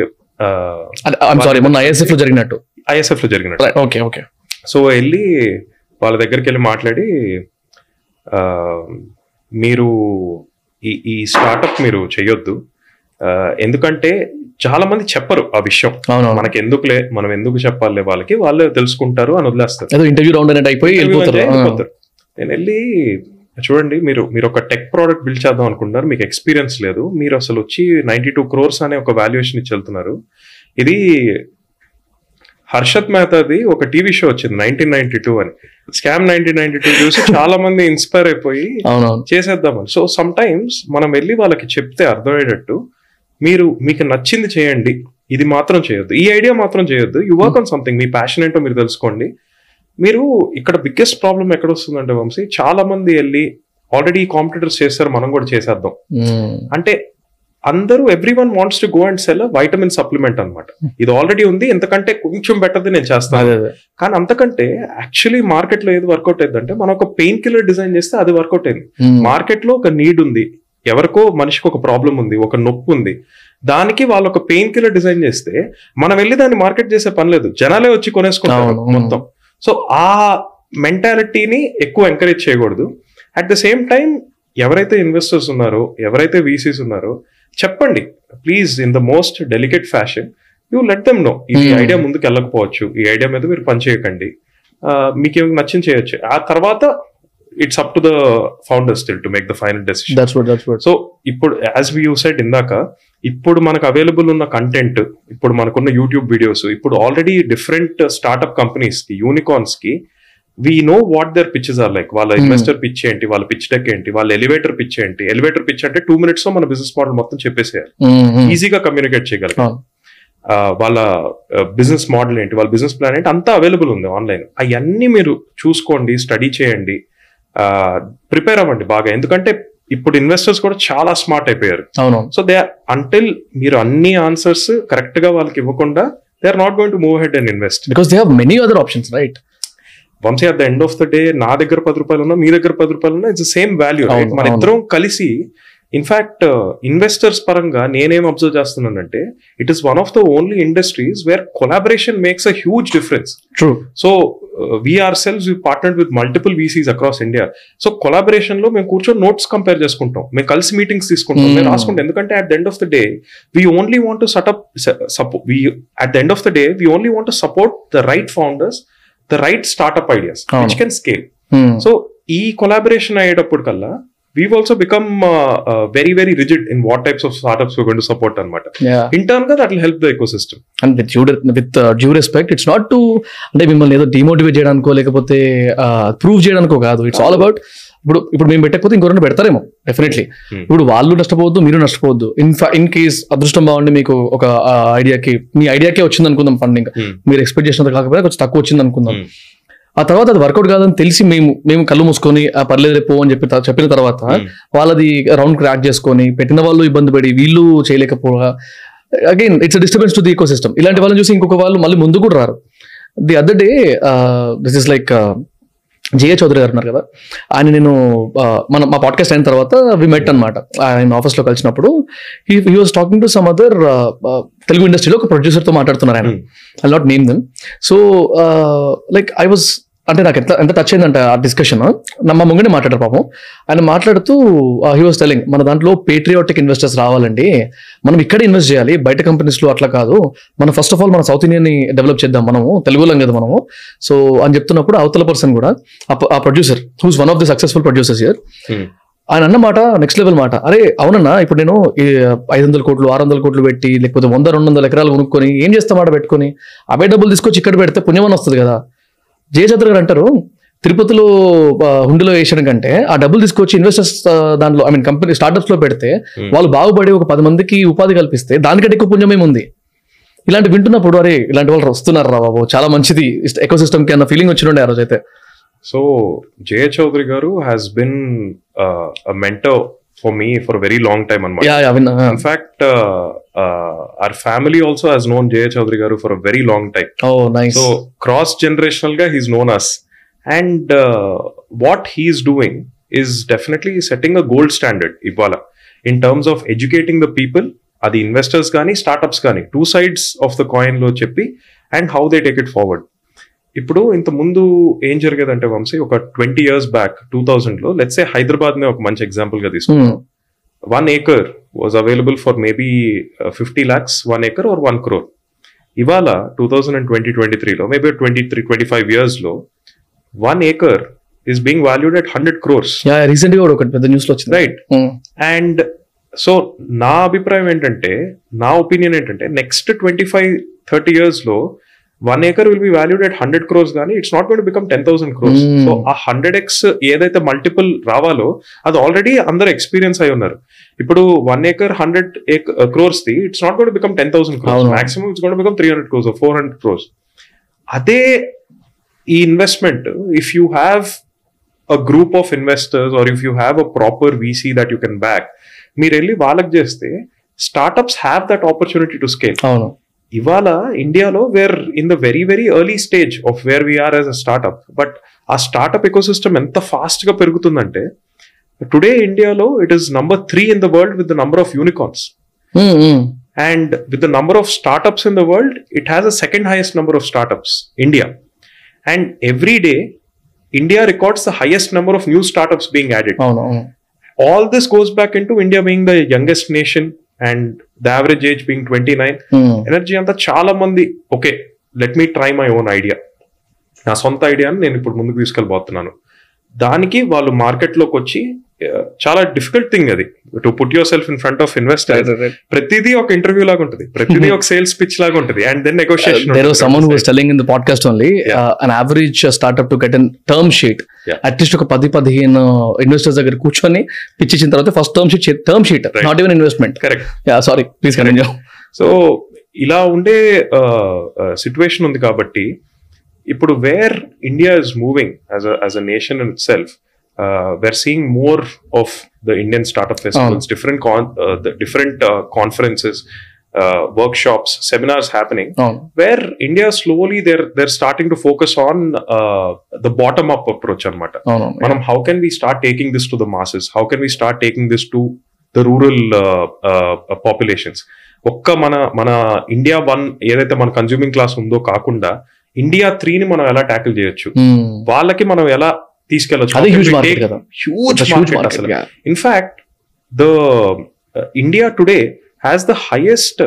Speaker 1: ఐఎమ్ సారీ మొన్న ఐఎస్ఎఫ్ లో జరిగినట్టు
Speaker 3: ఐఎస్ఎఫ్ లో జరిగినట్టు
Speaker 1: ఓకే ఓకే
Speaker 3: సో వెళ్ళి వాళ్ళ దగ్గరికి వెళ్ళి మాట్లాడి ఆ, మీరు ఈ ఈ స్టార్టప్ మీరు చేయొద్దు ఆ, ఎందుకంటే చాలా మంది చెప్పరు ఆ విషయం
Speaker 1: అవునవును
Speaker 3: మనకి ఎందుకులే మనం ఎందుకు చెప్పాలి వాళ్ళకి వాళ్ళే తెలుసుకుంటారు అని వదిలేస్తారు
Speaker 1: ఏదో ఇంటర్వ్యూ రౌండ్ అనేది అయిపోయి
Speaker 3: Interview
Speaker 1: వెళ్ళిపోతారు
Speaker 3: అంటే
Speaker 1: ఆ.
Speaker 3: వెళ్ళిపోతారు. నేను వెళ్ళి చూడండి మీరు మీరు ఒక టెక్ ప్రోడక్ట్ బిల్డ్ చేద్దాం అనుకుంటున్నారు మీకు ఎక్స్పీరియన్స్ లేదు మీరు అసలు వచ్చి నైన్టీ టూ క్రోర్స్ అనే ఒక వాల్యుయేషన్ ఇచ్చి వెళ్తున్నారు ఇది హర్షత్ మెహతాది ఒక టీవీ షో వచ్చింది నైన్టీన్ నైన్టీ టూ అని స్కామ్ నైన్టీన్ నైన్టీ టూ చూసి చాలా మంది ఇన్స్పైర్ అయిపోయి
Speaker 1: అవునవును
Speaker 3: చేసేద్దామని సో సమ్ టైమ్స్ మనం వెళ్ళి వాళ్ళకి చెప్తే అర్థమయ్యేటట్టు మీరు మీకు నచ్చింది చేయండి ఇది మాత్రం చేయొద్దు ఈ ఐడియా మాత్రం చేయొద్దు యు వర్క్ ఆన్ సంథింగ్ మీ ప్యాషన్ ఏంటో మీరు తెలుసుకోండి మీరు ఇక్కడ బిగ్గెస్ట్ ప్రాబ్లం ఎక్కడ వస్తుందంటే వంశీ చాలా మంది వెళ్ళి ఆల్రెడీ కాంపిటీటర్స్ చేస్తారు మనం కూడా చేసేద్దాం
Speaker 1: Mm.
Speaker 3: అంటే అందరూ everyone wants to go and sell vitamin supplement అన్నమాట ఇది ఆల్రెడీ ఉంది ఎంతకంటే కొంచెం బెటర్ది నేను చేస్తాను
Speaker 1: అదే అదే
Speaker 3: కానీ అంతకంటే యాక్చువల్లీ మార్కెట్ లో ఏది వర్కౌట్ అయిందంటే మనం ఒక పెయిన్ కిల్లర్ డిజైన్ చేస్తే అది వర్కౌట్ అయింది
Speaker 1: Mm.
Speaker 3: మార్కెట్ లో ఒక నీడ్ ఉంది ఎవరికో మనిషికి ఒక ప్రాబ్లం ఉంది ఒక నొప్పి ఉంది దానికి వాళ్ళు ఒక పెయిన్ కిల్లర్ డిజైన్ చేస్తే మనం వెళ్ళి దాన్ని మార్కెట్ చేసే పని లేదు జనాలే వచ్చి కొనేసుకుంటారు
Speaker 1: అవును, అవును.
Speaker 3: మొత్తం సో ఆ మెంటాలిటీని ఎక్కువ ఎంకరేజ్ చేయకూడదు అట్ ద సేమ్ టైం ఎవరైతే ఇన్వెస్టర్స్ ఉన్నారో ఎవరైతే వీసీస్ ఉన్నారో చెప్పండి please in the most delicate fashion you let them know ఈ
Speaker 1: Hmm.
Speaker 3: ఐడియా ముందుకు వెళ్ళకపోవచ్చు ఈ ఐడియా మీద మీరు పని చేయకండి ఆ, మీకు ఏమి నచ్చింది చేయొచ్చు ఆ తర్వాత it's up to the founder still to make the final decision
Speaker 1: that's what that's what
Speaker 3: so ఇప్పుడు యాజ్ వి యూ సెట్ ఇందాక ఇప్పుడు మనకు అవైలబుల్ ఉన్న కంటెంట్ ఇప్పుడు మనకున్న యూట్యూబ్ వీడియోస్ ఇప్పుడు ఆల్రెడీ డిఫరెంట్ స్టార్ట్అప్ కంపెనీస్ కి యూనికార్న్స్ కి we know what their pitches are like వాళ్ళ
Speaker 1: Hmm.
Speaker 3: ఇన్వెస్టర్ పిచ్ ఏంటి వాళ్ళ పిచ్ డెక్ ఏంటి వాళ్ళ ఎలివేటర్ పిచ్ ఏంటి ఎలివేటర్ పిచ్ అంటే టూ మినిట్స్ లో మన బిజినెస్ మోడల్ మొత్తం చెప్పేసేయాలి ఈజీగా కమ్యూనికేట్ చేయగలరు
Speaker 1: అవును.
Speaker 3: ఆ, వాళ్ళ బిజినెస్ మోడల్ ఏంటి వాళ్ళ బిజినెస్ ప్లాన్ ఏంటి అంతా అవైలబుల్ ఉంది ఆన్లైన్ అవన్నీ మీరు చూసుకోండి స్టడీ చేయండి ప్రిపేర్ అవ్వండి బాగా ఎందుకంటే ఇప్పుడు ఇన్వెస్టర్స్ కూడా చాలా స్మార్ట్ అయిపోయారు
Speaker 1: అవునవును
Speaker 3: సో దే అంటిల్ మీరు అన్ని ఆన్సర్స్ కరెక్ట్ గా వాళ్ళకి ఇవ్వకుండా they are not going to move head and invest
Speaker 1: because they have many other options right
Speaker 3: Vamshi at the end of the day నా దగ్గర పది రూపాయలు ఉన్నా మీ దగ్గర పది రూపాయలు ఉన్నా ఇట్స్ సేమ్ వాల్యూ
Speaker 1: అవును,
Speaker 3: మన
Speaker 1: అవును.
Speaker 3: ఇద్దరం కలిసి ఇన్ఫాక్ట్ ఇన్వెస్టర్స్ పరంగా నేనేం అబ్జర్వ్ చేస్తున్నానంటే it is one of the only industries where collaboration makes a huge difference
Speaker 1: true
Speaker 3: so we're sales we partner with multiple VCs across India so collaboration లో మేము కూర్చొని నోట్స్ కంపేర్ చేసుకుంటాం మేము కలిసి meetings తీసుకుంటాం
Speaker 1: Hmm.
Speaker 3: మేము రాసుకుంటాం ఎందుకంటే at the end of the day we only want to set up support we at the end of the day we only want to support the right founders the right startup ideas
Speaker 1: అవును.
Speaker 3: Which can scale so ఈ collaboration అయ్యేటప్పుడు కల్లా we also become very very rigid in what types of startups going to support అనమాట
Speaker 1: yeah
Speaker 3: in turn గా that will help the ecosystem
Speaker 1: and with due with due respect it's not to అంటే మిమ్మల్ని ఏదో demotivate చేయడానికో లేకపోతే prove చేయడానికో కాదు it's all about ఇప్పుడు ఇప్పుడు మేము పెట్టకపోతే ఇంకొకరిని పెడతారేమో డెఫినెట్లీ
Speaker 3: Hmm.
Speaker 1: ఇప్పుడు వాళ్ళు నష్టపోవద్దు మీరు నష్టపోవద్దు ఇన్ ఇన్ కేస్ అదృష్టం బాగుండి మీకు ఒక ఐడియాకి మీ ఐడియాకే వచ్చింది అనుకుందాం ఫండింగ్
Speaker 3: Hmm.
Speaker 1: మీరు ఎక్స్పెక్ట్ చేసినంత కాకపోతే కొంచెం తక్కువ వచ్చింది అనుకుందాం
Speaker 3: Hmm.
Speaker 1: ఆ తర్వాత అది వర్కౌట్ కాదని తెలిసి మేము మేము కళ్ళు మూసుకొని ఆ పర్లేదు పో అని చెప్పి త- చెప్పిన తర్వాత వాళ్ళది రౌండ్ క్రాక్ చేసుకొని పెట్టిన వాళ్ళు ఇబ్బంది పడి వీళ్ళు చేయలేకపోగా again it's disturbance to the ecosystem ఇలాంటి వాళ్ళని చూసి ఇంకొక వాళ్ళు మళ్ళీ ముందు కూడా రారు the other day this is like Jaya Chowdary garu ఉన్నారు కదా ఆయన నేను ఆ, మన మా పాడ్కాస్ట్ అయిన తర్వాత వి మెట్ అనమాట ఆయన ఆఫీస్లో కలిసినప్పుడు he was talking to some other Telugu ఇండస్ట్రీలో ఒక ప్రొడ్యూసర్తో మాట్లాడుతున్నారు ఆయన I not name them so like I was అంటే నాకు ఎంత ఎంత టచ్ అయిందంటే ఆ డిస్కషన్ మా ముంగనే మాట్లాడారు పాపం ఆయన మాట్లాడుతూ హీ వాస్ టెలింగ్ మన దాంట్లో పేట్రియాటిక్ ఇన్వెస్టర్స్ రావాలండి మనం ఇక్కడ ఇన్వెస్ట్ చేయాలి బయట కంపెనీస్ లో అట్లా కాదు మనం ఫస్ట్ ఆఫ్ ఆల్ మన సౌత్ ఇండియన్ ని డెవలప్ చేద్దాం మనము తెలుగులం కదా మనము సో అని చెప్తున్నప్పుడు అవతల పర్సన్ కూడా ఆ- ఆ producer who's one of the successful producers year ఆయన అన్న మాట నెక్స్ట్ లెవెల్ మాట అరే అవునన్నా ఇప్పుడు నేను ఈ ఐదు వందల కోట్లు ఆరు వందల కోట్లు పెట్టి లేకపోతే వంద రెండు వందల ఎకరాలు కొనుక్కొని ఏం చేస్తామాట పెట్టుకొని అవే డబ్బులు తీసుకొచ్చి ఇక్కడ పెడితే పుణ్యమని వస్తుంది కదా జయచంద్ర గారు అంటారు తిరుపతిలో ఆ, హుండీలో వేసడం కంటే ఆ డబ్బులు తీసుకొచ్చి ఇన్వెస్టర్స్ దాంట్లో ఐ మీన్ కంపెనీ స్టార్ట్అప్స్ లో పెడితే
Speaker 3: Hmm.
Speaker 1: వాళ్ళు బాగుపడి ఒక పది మందికి ఉపాధి కల్పిస్తే దానికంటే ఎక్కువ పుణ్యం ఏముంది ఇలాంటి వింటున్నప్పుడు అరే ఇలాంటి వాళ్ళు వస్తున్నారు రా బాబు చాలా మంచిది ఎకో సిస్టమ్ కి అన్న ఫీలింగ్ వచ్చిండే ఆ రోజు అయితే
Speaker 3: so Jaya Chowdary garu has been mentor for me for very long time అనమాట
Speaker 1: యా యా విన్నా
Speaker 3: In fact, uh, uh, our family also has known Jaya Chaudhary Garu for a very long time.
Speaker 1: Oh nice
Speaker 3: So cross generational guy, he's known us, and uh, what he's doing is definitely setting a gold standard. Ibala in terms of educating the people, are the investors కానీ startups కానీ two sides of the coin లో చెప్పి and how they take it forward ఇప్పుడు ఇంత ముందు ఏం జరిగేదంటే వంశీ ఒక twenty years back two thousand లో లెట్స్ ఏ హైదరాబాద్ నే ఒక మంచి ఎగ్జాంపుల్ గా తీసుకుంటాం one acre was available for maybe fifty lakhs one acre or one crore ఇవాళ two thousand and twenty twenty త్రీలో maybe twenty three twenty five ఇయర్స్లో one acre is being valued at hundred crores
Speaker 1: yeah recent గా కూడా ఒకటి పెద్ద news లో వచ్చింది
Speaker 3: right and so నా అభిప్రాయం ఏంటంటే నా ఒపీనియన్ ఏంటంటే నెక్స్ట్ ట్వంటీ ఫైవ్ థర్టీ ఇయర్స్లో one acre will be valued at hundred crores కానీ it's not gonna become ten thousand crores
Speaker 1: Hmm.
Speaker 3: So uh hundred x ఏదైతే మల్టిపుల్ రావాలో అది ఆల్రెడీ అందరూ ఎక్స్పీరియన్స్ అయి ఉన్నారు ఇప్పుడు one acre hundred crores the it's not gonna become ten thousand crores
Speaker 1: అవును.
Speaker 3: Maximum it's gonna become three hundred crores four hundred crores అదే ఈ investment if you have a group of investors or if you have a proper VC that you can back మీరు వెళ్ళి వాళ్ళకి చేస్తే startups have that opportunity to scale
Speaker 1: అవును
Speaker 3: ఇవాళ ఇండియాలో we're in the very very early stage of where we are as a startup but uh startup ecosystem ఎంత fast గా పెరుగుతుందంటే టుడే ఇండియాలో it is number three in the world with the number of unicorns
Speaker 1: Mm, mm.
Speaker 3: and with the number of startups in the world it has a second highest number of startups india and every day india records the highest number of new startups being added
Speaker 1: అవును అవును
Speaker 3: all this goes back into india being the youngest nation and the average age being 29
Speaker 1: Mm.
Speaker 3: Energy అంతా చాలా మంది okay let me try my own idea నా సొంత ఐడియాని నేను ఇప్పుడు ముందుకు తీసుకెళ్ళిపోతున్నాను దానికి వాళ్ళు మార్కెట్లోకి వచ్చి uh, చాలా డిఫికల్ట్ థింగ్ అది to put yourself in front of investor ప్రతిదీ ఒక ఇంటర్వ్యూ లాగా ఉంటుంది ప్రతిదీ ఒక సేల్స్ పిచ్ లాగా ఉంటుంది and then negotiation
Speaker 1: there was someone who was telling in the podcast only
Speaker 3: Yeah.
Speaker 1: uh, an average uh, startup to get a term sheet
Speaker 3: Yeah.
Speaker 1: At least ఒక పది పదిహేను ఇన్వెస్టర్స్ దగ్గర కూర్చొని పిచ్ ఇచ్చిన తర్వాత first term sheet term sheet
Speaker 3: Right.
Speaker 1: Not even investment
Speaker 3: correct
Speaker 1: sorry please continue
Speaker 3: so ఇలా ఉండే సిచ్యువేషన్ ఉంది కాబట్టి ఇప్పుడు where India is moving as as a nation in itself we're seeing more of the Indian startup festivals different different conferences workshops seminars happening
Speaker 1: అవును
Speaker 3: where India slowly they're they're starting to focus on uh, the bottom up approach అనమాట
Speaker 1: అవును
Speaker 3: మనం how can we start taking this to the masses how can we start taking this to the rural populations ఒక్క మన మన India one ఏదైతే మన consuming class ఉందో కాకుండా ఇండియా త్రీని మనం ఎలా ట్యాకిల్ చేయొచ్చు
Speaker 1: Mm.
Speaker 3: వాళ్ళకి మనం ఎలా తీసుకెళ్ళచ్చు
Speaker 1: అదే huge market కదా.
Speaker 3: Huge
Speaker 1: It's a huge
Speaker 3: market
Speaker 1: market,
Speaker 3: అసలు
Speaker 1: yeah.
Speaker 3: In fact the India today has the highest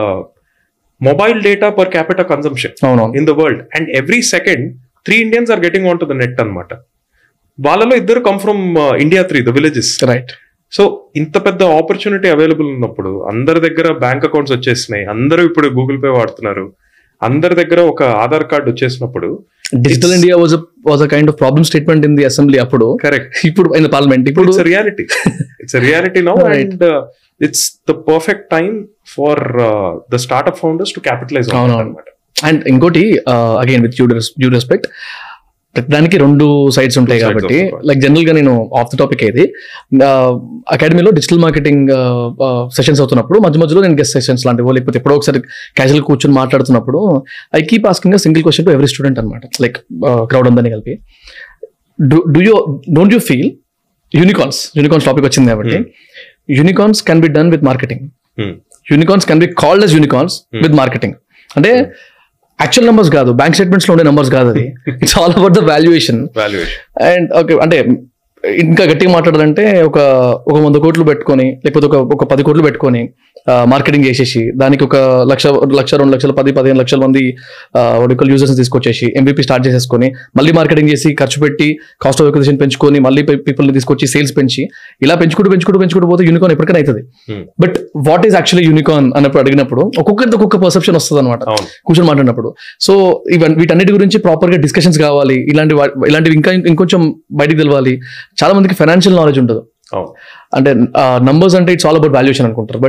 Speaker 3: mobile data per capital consumption
Speaker 1: అవునవును
Speaker 3: in the world and every second three Indians are getting on to the net అనమాట వాళ్ళలో ఇద్దరు come from India three the villages
Speaker 1: right
Speaker 3: so ఇంత పెద్ద opportunity available ఉన్నప్పుడు అందరి దగ్గర bank accounts వచ్చేసినాయి అందరూ ఇప్పుడు గూగుల్ పే వాడుతున్నారు అందరి దగ్గర ఒక ఆధార్ కార్డు వచ్చేసినప్పుడు
Speaker 1: digital
Speaker 3: It's-
Speaker 1: India was was a kind of problem statement in the assembly అప్పుడు
Speaker 3: కరెక్ట్
Speaker 1: ఇప్పుడు ఇన్ పార్లమెంట్ ఇప్పుడు
Speaker 3: it's reality it's reality now
Speaker 1: Right.
Speaker 3: And it's the perfect time for the startup founders to capitalize
Speaker 1: అవునవును.
Speaker 3: అనమాట
Speaker 1: and ఇంకోటి again with due respect దానికి రెండు sides ఉంటాయి
Speaker 3: Two sides
Speaker 1: కాబట్టి
Speaker 3: of the coin.
Speaker 1: Like general గా నేను ఆఫ్ ద టాపిక్ ఏది అకాడమీలో డిజిటల్ మార్కెటింగ్ సెషన్స్ అవుతున్నప్పుడు మధ్య మధ్యలో నేను గెస్ట్ సెషన్స్ లాంటివో లేకపోతే ఎప్పుడో ఒకసారి క్యాజువల్ కూర్చొని మాట్లాడుతున్నప్పుడు I keep asking single question to every student అనమాట లైక్ క్రౌడ్ ఉందని కలిపి do you don't you feel unicorns unicorns topic వచ్చింది కాబట్టి unicorns can be done with marketing unicorns can be called as unicorns with marketing అంటే actual numbers కాదు bank statements లో ఉండే numbers కాదు అది it's all about the valuation
Speaker 3: valuation
Speaker 1: and okay అంటే ఇంకా గట్టిగా మాట్లాడాలంటే ఒక ఒక వంద కోట్లు పెట్టుకొని లేకపోతే ఒక ఒక పది కోట్లు పెట్టుకొని మార్కెటింగ్ చేసేసి దానికి ఒక లక్ష లక్ష రెండు లక్షల పది పదిహేను లక్షల మంది ఒడికల్ యూజర్స్ తీసుకొచ్చేసి ఎంబీపీ స్టార్ట్ చేసేసుకొని మళ్ళీ మార్కెటింగ్ చేసి ఖర్చు పెట్టి కాస్ట్ ఆఫ్ ఎక్విజిషన్ పెంచుకొని మళ్ళీ పీపుల్ని తీసుకొచ్చి సేల్స్ పెంచి ఇలా పెంచుకుంటూ పెంచుకుంటూ పెంచుకుంటూ పోతే యూనికాన్ ఎప్పటికైనా అవుతుంది
Speaker 3: Hmm.
Speaker 1: But what is actually unicorn అన్నప్పుడు అడిగినప్పుడు ఒక్కొక్కరిది ఒక్కొక్క పర్సెప్షన్ వస్తుంది అనమాట
Speaker 3: అవును
Speaker 1: కూర్చొని మాట్లాడినప్పుడు సో ఇవన్నీ వీటన్నిటి గురించి ప్రాపర్ గా డిస్కషన్స్ కావాలి ఇలాంటి వా- ఇలాంటివి ఇంకా ఇంకొంచెం బయటికి తెలవాలి చాలా మందికి ఫైనాన్షియల్ నాలెడ్జ్ ఉండదు
Speaker 3: అవును
Speaker 1: అంటే నంబర్స్ అంటే ఇట్స్ ఆల్ అబౌట్ వాల్యుయేషన్ అనుకుంటారు but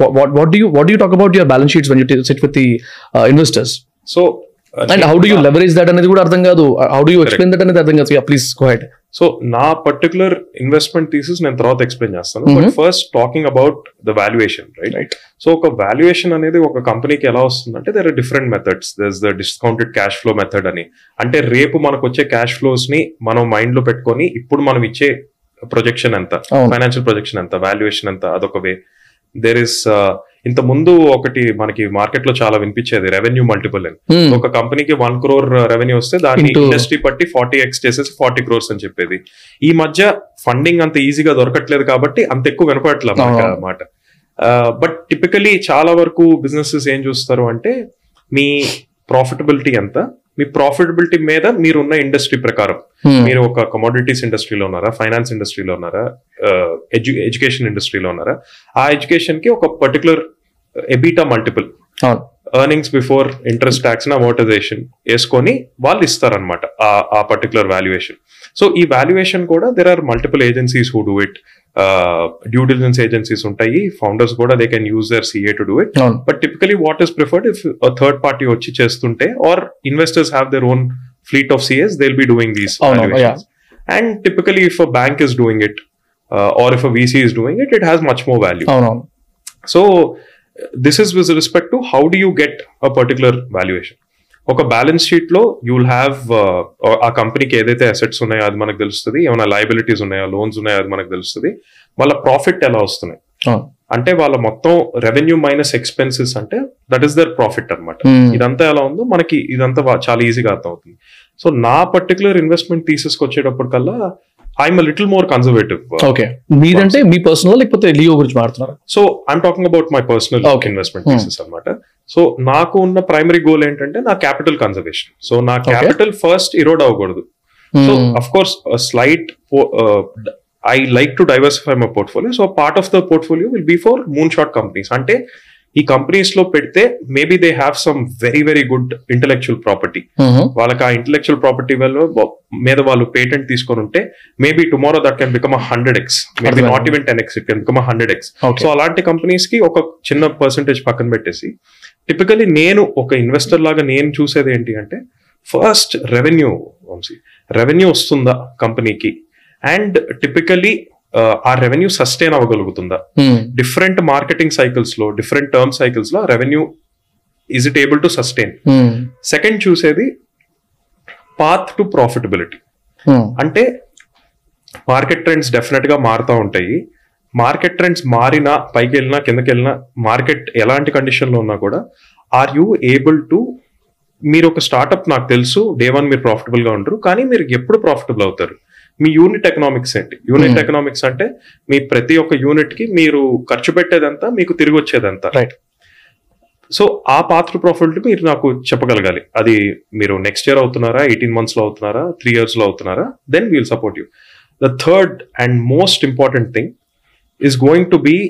Speaker 1: what what do you what do you talk about your balance sheets when you t- sit with the uh, investors
Speaker 3: so
Speaker 1: and how do you leverage that అనేది కూడా అర్థం కాదు how do you explain that అనేది అర్థం కాదు yeah please go ahead
Speaker 3: so నా particular investment thesis నేను తర్వాత ఎక్స్ప్లెయిన్ చేస్తాను but first talking about the valuation right
Speaker 1: Right.
Speaker 3: So ఒక వాల్యుయేషన్ అనేది ఒక కంపెనీకి ఎలా వస్తుందంటే there are different methods there the discounted cash flow method అని అంటే రేపు మనకు వచ్చే క్యాష్ ఫ్లోస్ ని మనం మైండ్ లో పెట్టుకొని ఇప్పుడు మనం ఇచ్చే ప్రొజెక్షన్ ఎంత
Speaker 1: అవును.
Speaker 3: ఫైనాన్షియల్ ప్రొజెక్షన్ ఎంత వాల్యుయేషన్ ఎంత అదొక వే దేర్ ఇస్ ఇంత ముందు ఒకటి మనకి మార్కెట్ లో చాలా వినిపించేది రెవెన్యూ మల్టిపుల్ అని
Speaker 1: Hmm.
Speaker 3: ఒక కంపెనీకి వన్ క్రోర్ రెవెన్యూ వస్తే దాన్ని
Speaker 1: Into-
Speaker 3: ఇండస్ట్రీ బట్టి ఫార్టీ ఎక్స్ చేసేసి ఫార్టీ క్రోర్స్ అని చెప్పేది ఈ మధ్య ఫండింగ్ అంత ఈజీగా దొరకట్లేదు కాబట్టి అంత ఎక్కువ వినపడట్లేదు మనకి
Speaker 1: అవును.
Speaker 3: అన్నమాట బట్ టిపికలీ చాలా వరకు బిజినెసెస్ ఏం చూస్తారు అంటే మీ ప్రాఫిటబిలిటీ ఎంత మీ ప్రాఫిటబిలిటీ మీద మీరున్న ఇండస్ట్రీ ప్రకారం
Speaker 1: Hmm.
Speaker 3: మీరు ఒక కమోడిటీస్ ఇండస్ట్రీలో ఉన్నారా ఫైనాన్స్ ఇండస్ట్రీలో ఉన్నారా ఎడ్యు ఎడ్యుకేషన్ ఇండస్ట్రీలో ఉన్నారా ఆ ఎడ్యుకేషన్ కి ఒక పర్టికులర్ ఎబిటా మల్టిపుల్
Speaker 1: అవును
Speaker 3: earnings before interest tax amortization వేసుకొని వాళ్ళు ఇస్తారనమాట ఆ పర్టికులర్ వాల్యుయేషన్ సో ఈ వాల్యుయేషన్ కూడా there are multiple agencies who do it due diligence agencies ఉంటాయి ఫౌండర్స్ కూడా they can use their CA to do it
Speaker 1: అవును
Speaker 3: but typically what is preferred if third party వచ్చి చేస్తుంటే or investors have their own fleet of CAs they will be doing these
Speaker 1: అవును, yeah.
Speaker 3: And typically if a bank is doing it or if a VC is doing it it has much more value
Speaker 1: అవునవును
Speaker 3: so this is with respect to how do you get a particular valuation ఒక balance sheet లో you'll have ఆ కంపెనీకి ఏదైతే assets ఉన్నాయో అది మనకు తెలుస్తుంది ఏమైనా లయబిలిటీస్ ఉన్నాయో లోన్స్ ఉన్నాయో అది మనకు తెలుస్తుంది వాళ్ళ ప్రాఫిట్ ఎలా వస్తున్నాయి
Speaker 1: అవును
Speaker 3: అంటే వాళ్ళ మొత్తం రెవెన్యూ మైనస్ ఎక్స్పెన్సెస్ అంటే దట్ ఈస్ దర్ ప్రాఫిట్ అనమాట
Speaker 1: Hmm.
Speaker 3: ఇదంతా ఎలా ఉందో మనకి ఇదంతా వా- చాలా ఈజీగా అర్థం అవుతుంది సో నా పర్టికులర్ ఇన్వెస్ట్మెంట్ థీసెస్కి వచ్చేటప్పుడు కల్లా I'm little more conservative
Speaker 1: okay మీదంటే మీ పర్సనల్ లేకపోతే లియో గురించి మాట్లాడుతున్నారు
Speaker 3: so I'm talking about my personal
Speaker 1: Okay.
Speaker 3: Investment
Speaker 1: Hmm.
Speaker 3: Theses అనమాట సో నాకు ఉన్న ప్రైమరీ గోల్ ఏంటంటే నా క్యాపిటల్ కన్జర్వేషన్ సో నా క్యాపిటల్ ఫస్ట్ ఇరోడ్ అవ్వకూడదు so of course slight I like to diversify my portfolio so part of the portfolio will be for moonshot companies అంటే ఈ కంపెనీస్ లో పెడితే maybe they have some very very good intellectual property వాళ్ళకి ఆ intellectual property మీద వాళ్ళు patent తీసుకొని ఉంటే maybe tomorrow that can become hundred x maybe
Speaker 1: అర్థమైంది.
Speaker 3: Not even ten x it can become hundred x
Speaker 1: Okay.
Speaker 3: So అలాంటి companies కి ఒక చిన్న పర్సంటేజ్ పక్కన పెట్టేసి టిపికలీ నేను ఒక ఇన్వెస్టర్ లాగా నేను చూసేది ఏంటి అంటే ఫస్ట్ రెవెన్యూ వంశీ రెవెన్యూ వస్తుందా కంపెనీకి అండ్ టిపికలీ ఆ రెవెన్యూ సస్టైన్ అవ్వగలుగుతుందా డిఫరెంట్ మార్కెటింగ్ సైకిల్స్ లో డిఫరెంట్ టర్మ్ సైకిల్స్ లో revenue is it able to sustain second చూసేది పాత్ టు ప్రాఫిటబిలిటీ అంటే మార్కెట్ ట్రెండ్స్ డెఫినెట్ గా మారుతూ ఉంటాయి మార్కెట్ ట్రెండ్స్ మారినా పైకి వెళ్ళినా కిందకి వెళ్ళినా మార్కెట్ ఎలాంటి కండిషన్ లో ఉన్నా కూడా ఆర్ యూ ఏబుల్ టు మీరు ఒక స్టార్ట్అప్ నాకు తెలుసు డే వన్ మీరు ప్రాఫిటబుల్ గా ఉంటారు కానీ మీరు ఎప్పుడు ప్రాఫిటబుల్ అవుతారు మీ యూనిట్ ఎకనామిక్స్ ఏంటి యూనిట్
Speaker 1: Hmm.
Speaker 3: ఎకనామిక్స్ అంటే మీ ప్రతి ఒక్క యూనిట్ కి మీరు ఖర్చు పెట్టేదంతా మీకు తిరిగి వచ్చేదంతా
Speaker 1: రైట్
Speaker 3: సో ఆ పాత్ర ప్రాఫిట్ మీరు నాకు చెప్పగలగాలి అది మీరు నెక్స్ట్ ఇయర్ అవుతున్నారా ఎయిటీన్ మంత్స్ లో అవుతున్నారా త్రీ ఇయర్స్ లో అవుతున్నారా then we'll support you the third and most important thing is going to be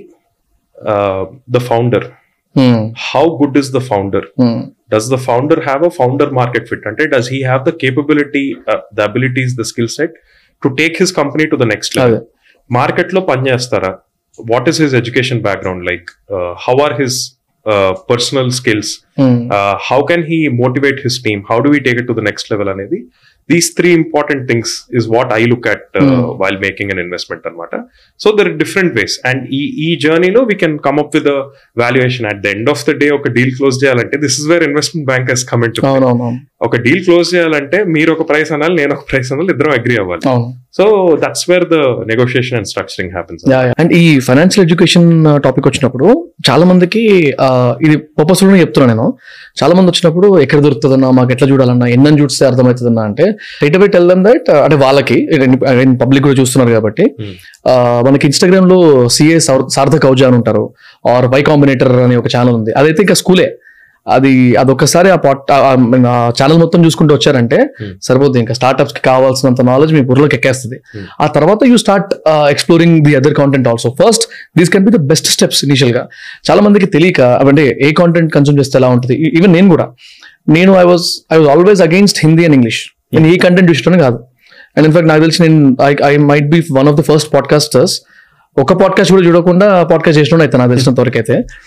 Speaker 3: the founder how good is the founder does the founder have a founder market fit అంటే does he have the capability the abilities the skill set to take his company to the next level
Speaker 1: అదే
Speaker 3: market లో పనిచేస్తారా what is his education background like how are his personal skills how can he motivate his team how do we take it to the next level అనేది these three important things is what I look at while making an investment అనమాట so there different ways and ఈ ఈ జర్నీలో we can come up with valuation at the end of the day ఒక deal close చేయాలంటే this is where investment bankers comment
Speaker 1: అవునవును
Speaker 3: ఒక deal close చేయాలంటే మీరు ఒక ప్రైస్ అనాలి నేను ఒక ప్రైస్ అనాలి ఇద్దరం అగ్రి అవ్వాలి
Speaker 1: అవును
Speaker 3: so that's where the negotiation and structuring happens
Speaker 1: and ఈ ఫైనాన్షియల్ ఎడ్యుకేషన్ టాపిక్ వచ్చినప్పుడు చాలా మందికి ఆ, ఇది పర్పస్ చెప్తున్నాను నేను చాలా మంది వచ్చినప్పుడు ఎక్కడ దొరుకుతుందన్నా మాకు ఎట్లా చూడాలన్నా ఎన్నని చూస్తే అర్థమవుతుందన్నా అంటే రైట్ అవే టెల్ దమ్ దట్ అంటే వాళ్ళకి పబ్లిక్ కూడా చూస్తున్నారు కాబట్టి
Speaker 3: Hmm.
Speaker 1: ఆ, మనకి ఇన్స్టాగ్రామ్ లో సిఏ సార్థక్ ఔజా అని ఉంటారు ఆర్ వై కాంబినేటర్ అనే ఒక ఛానల్ ఉంది అదైతే ఇంకా స్కూలే అది అదొకసారి ఆ పాట్ ఆ ఛానల్ మొత్తం చూసుకుంటూ వచ్చారంటే
Speaker 3: Hmm.
Speaker 1: సరిపోద్ది ఇంకా స్టార్ట్అప్స్ కి కావాల్సినంత నాలెడ్జ్ మీ బుర్రలోకి ఎక్కేస్తుంది
Speaker 3: Hmm.
Speaker 1: ఆ తర్వాత you start exploring the other content also first these can be the best steps initial గా చాలా మందికి తెలియక అంటే ఏ కాంటెంట్ కన్సూమ్ చేస్తే ఎలా ఉంటుంది ఈవెన్ నేను కూడా నేను I was I was always against Hindi and English నేను ఏ కంటెంట్ ఇష్టం కాదు అండ్ ఇన్ఫాక్ట్ నాకు తెలిసి నేను I I might be one of the first podcasters ఒక పాడ్కాస్ట్ కూడా చూడకుండా పాడ్కాస్ట్ చేసిన అయితే నాకు తెలిసినంత వరకు అయితే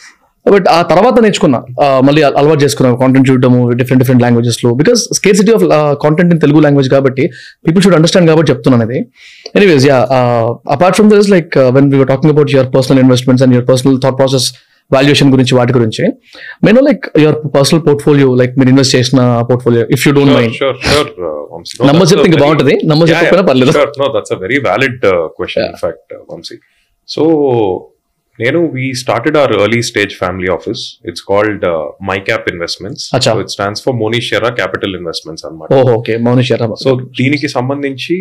Speaker 1: బట్ ఆ తర్వాత నేర్చుకున్నా ఆ, మళ్ళీ అల- అలవాటు చేసుకున్నాను కాంటెంట్ చూడడము డిఫరెంట్ డిఫరెంట్ లాంగ్వేజెస్ లో because scarcity of content in Telugu language కాబట్టి పీపుల్ షుడ్ అండర్స్టాండ్ కాబట్టి చెప్తున్నాను అది anyways yeah apart from this like when we talking about your personal investments and your personal thought process valuation గురించి వాటి గురించి నేను like your personal portfolio like మీరు invest చేసిన portfolio if you don't mind
Speaker 3: Sure, sure, uh, Vamsi. No,
Speaker 1: Numbers
Speaker 3: that's
Speaker 1: చెప్తే
Speaker 3: a
Speaker 1: ఇంకా
Speaker 3: very-
Speaker 1: బాగుంటది. Numbers
Speaker 3: Yeah,
Speaker 1: చెప్పకపోయినా
Speaker 3: yeah,
Speaker 1: పర్లేదు.
Speaker 3: Sure, no, that's a very valid uh, question, in fact, uh, Vamsi. So, నేను we started our early stage family office. It's called uh, MyCap Investments.
Speaker 1: Acha.
Speaker 3: So it stands for Moni Shera Capital Investments అన్నమాట
Speaker 1: ఓహో okay Mounish
Speaker 3: so దీనికి సంబంధించి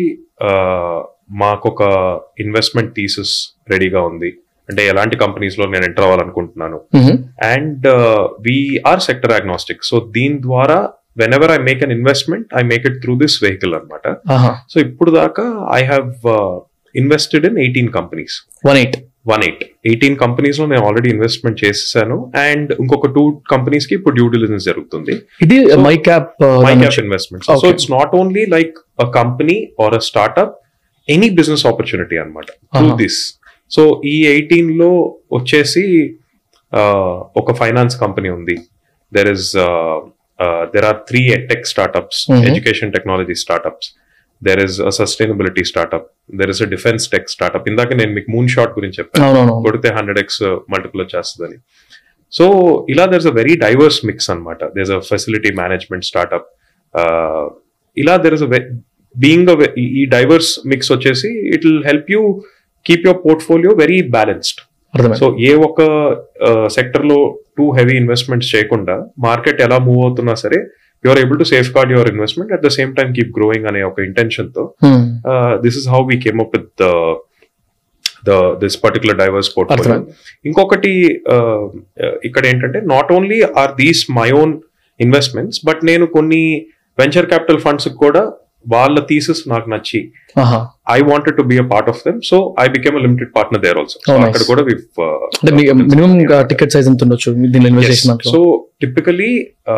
Speaker 3: మాకు ఒక investment thesis రెడీగా ఉంది అంటే ఎలాంటి కంపెనీస్ లో నేను ఎంటర్ అవ్వాలనుకుంటున్నాను and we are sector agnostic so దీని ద్వారా whenever I make an investment I make it through this vehicle అనమాట సో ఇప్పుడు దాకా I have invested in eighteen companies
Speaker 1: one eight
Speaker 3: one eight eighteen companies లో నేను already investment చేసేసాను and ఇంకొక two companies కి ఇప్పుడు డ్యూ డిలిజెన్స్ జరుగుతుంది
Speaker 1: ఇది
Speaker 3: So,
Speaker 1: my cap
Speaker 3: my cap investments so
Speaker 1: Okay.
Speaker 3: It's not only like a company are a startup any business opportunity అనమాట through
Speaker 1: Uh-huh.
Speaker 3: This so ఈ eighteen లో వచ్చేసి uh, ఒక ఫైనాన్స్ కంపెనీ ఉంది there is there are three tech startups
Speaker 1: Mhm.
Speaker 3: Education technology startups there is a sustainability startup there is a defence tech startup ఇందాక నేను మీకు moon shot గురించి చెప్పాను
Speaker 1: అవునవును
Speaker 3: కొడితే హండ్రెడ్ ఎక్స్ మల్టిపుల్ వచ్చేస్తుందని సో ఇలా there's a very diverse mix అనమాట there's a facility management startup ఇలా దెర్ ఇస్ అ బీయింగ్ ఈ డైవర్స్ మిక్స్ వచ్చేసి it will help you keep your portfolio very balanced
Speaker 1: అర్థమైంది
Speaker 3: సో ఏ ఒక్క సెక్టర్ లో టూ హెవీ ఇన్వెస్ట్మెంట్స్ చేయకుండా మార్కెట్ ఎలా మూవ్ అవుతున్నా సరే you are able to safeguard your investment at the same time keep growing అనే ఒక ఇంటెన్షన్ తో this is how we came up with the this particular diverse portfolio
Speaker 1: అర్థమైంది.
Speaker 3: ఇంకొకటి uh, ఇక్కడ ఏంటంటే not only are these my own investments but నేను కొన్ని venture capital funds కూడా వాళ్ళ థీసెస్ నాకు నచ్చి
Speaker 1: ఆహా
Speaker 3: I wanted to be a part of them so I became limited partner there also
Speaker 1: Oh, nice.
Speaker 3: అక్కడ కూడా
Speaker 1: అంటే మినిమం టికెట్ సైజ్ ఎంత ఉండొచ్చు మీ దీనిలో ఇన్వెస్ట్ చేసిన దాంట్లో
Speaker 3: so typically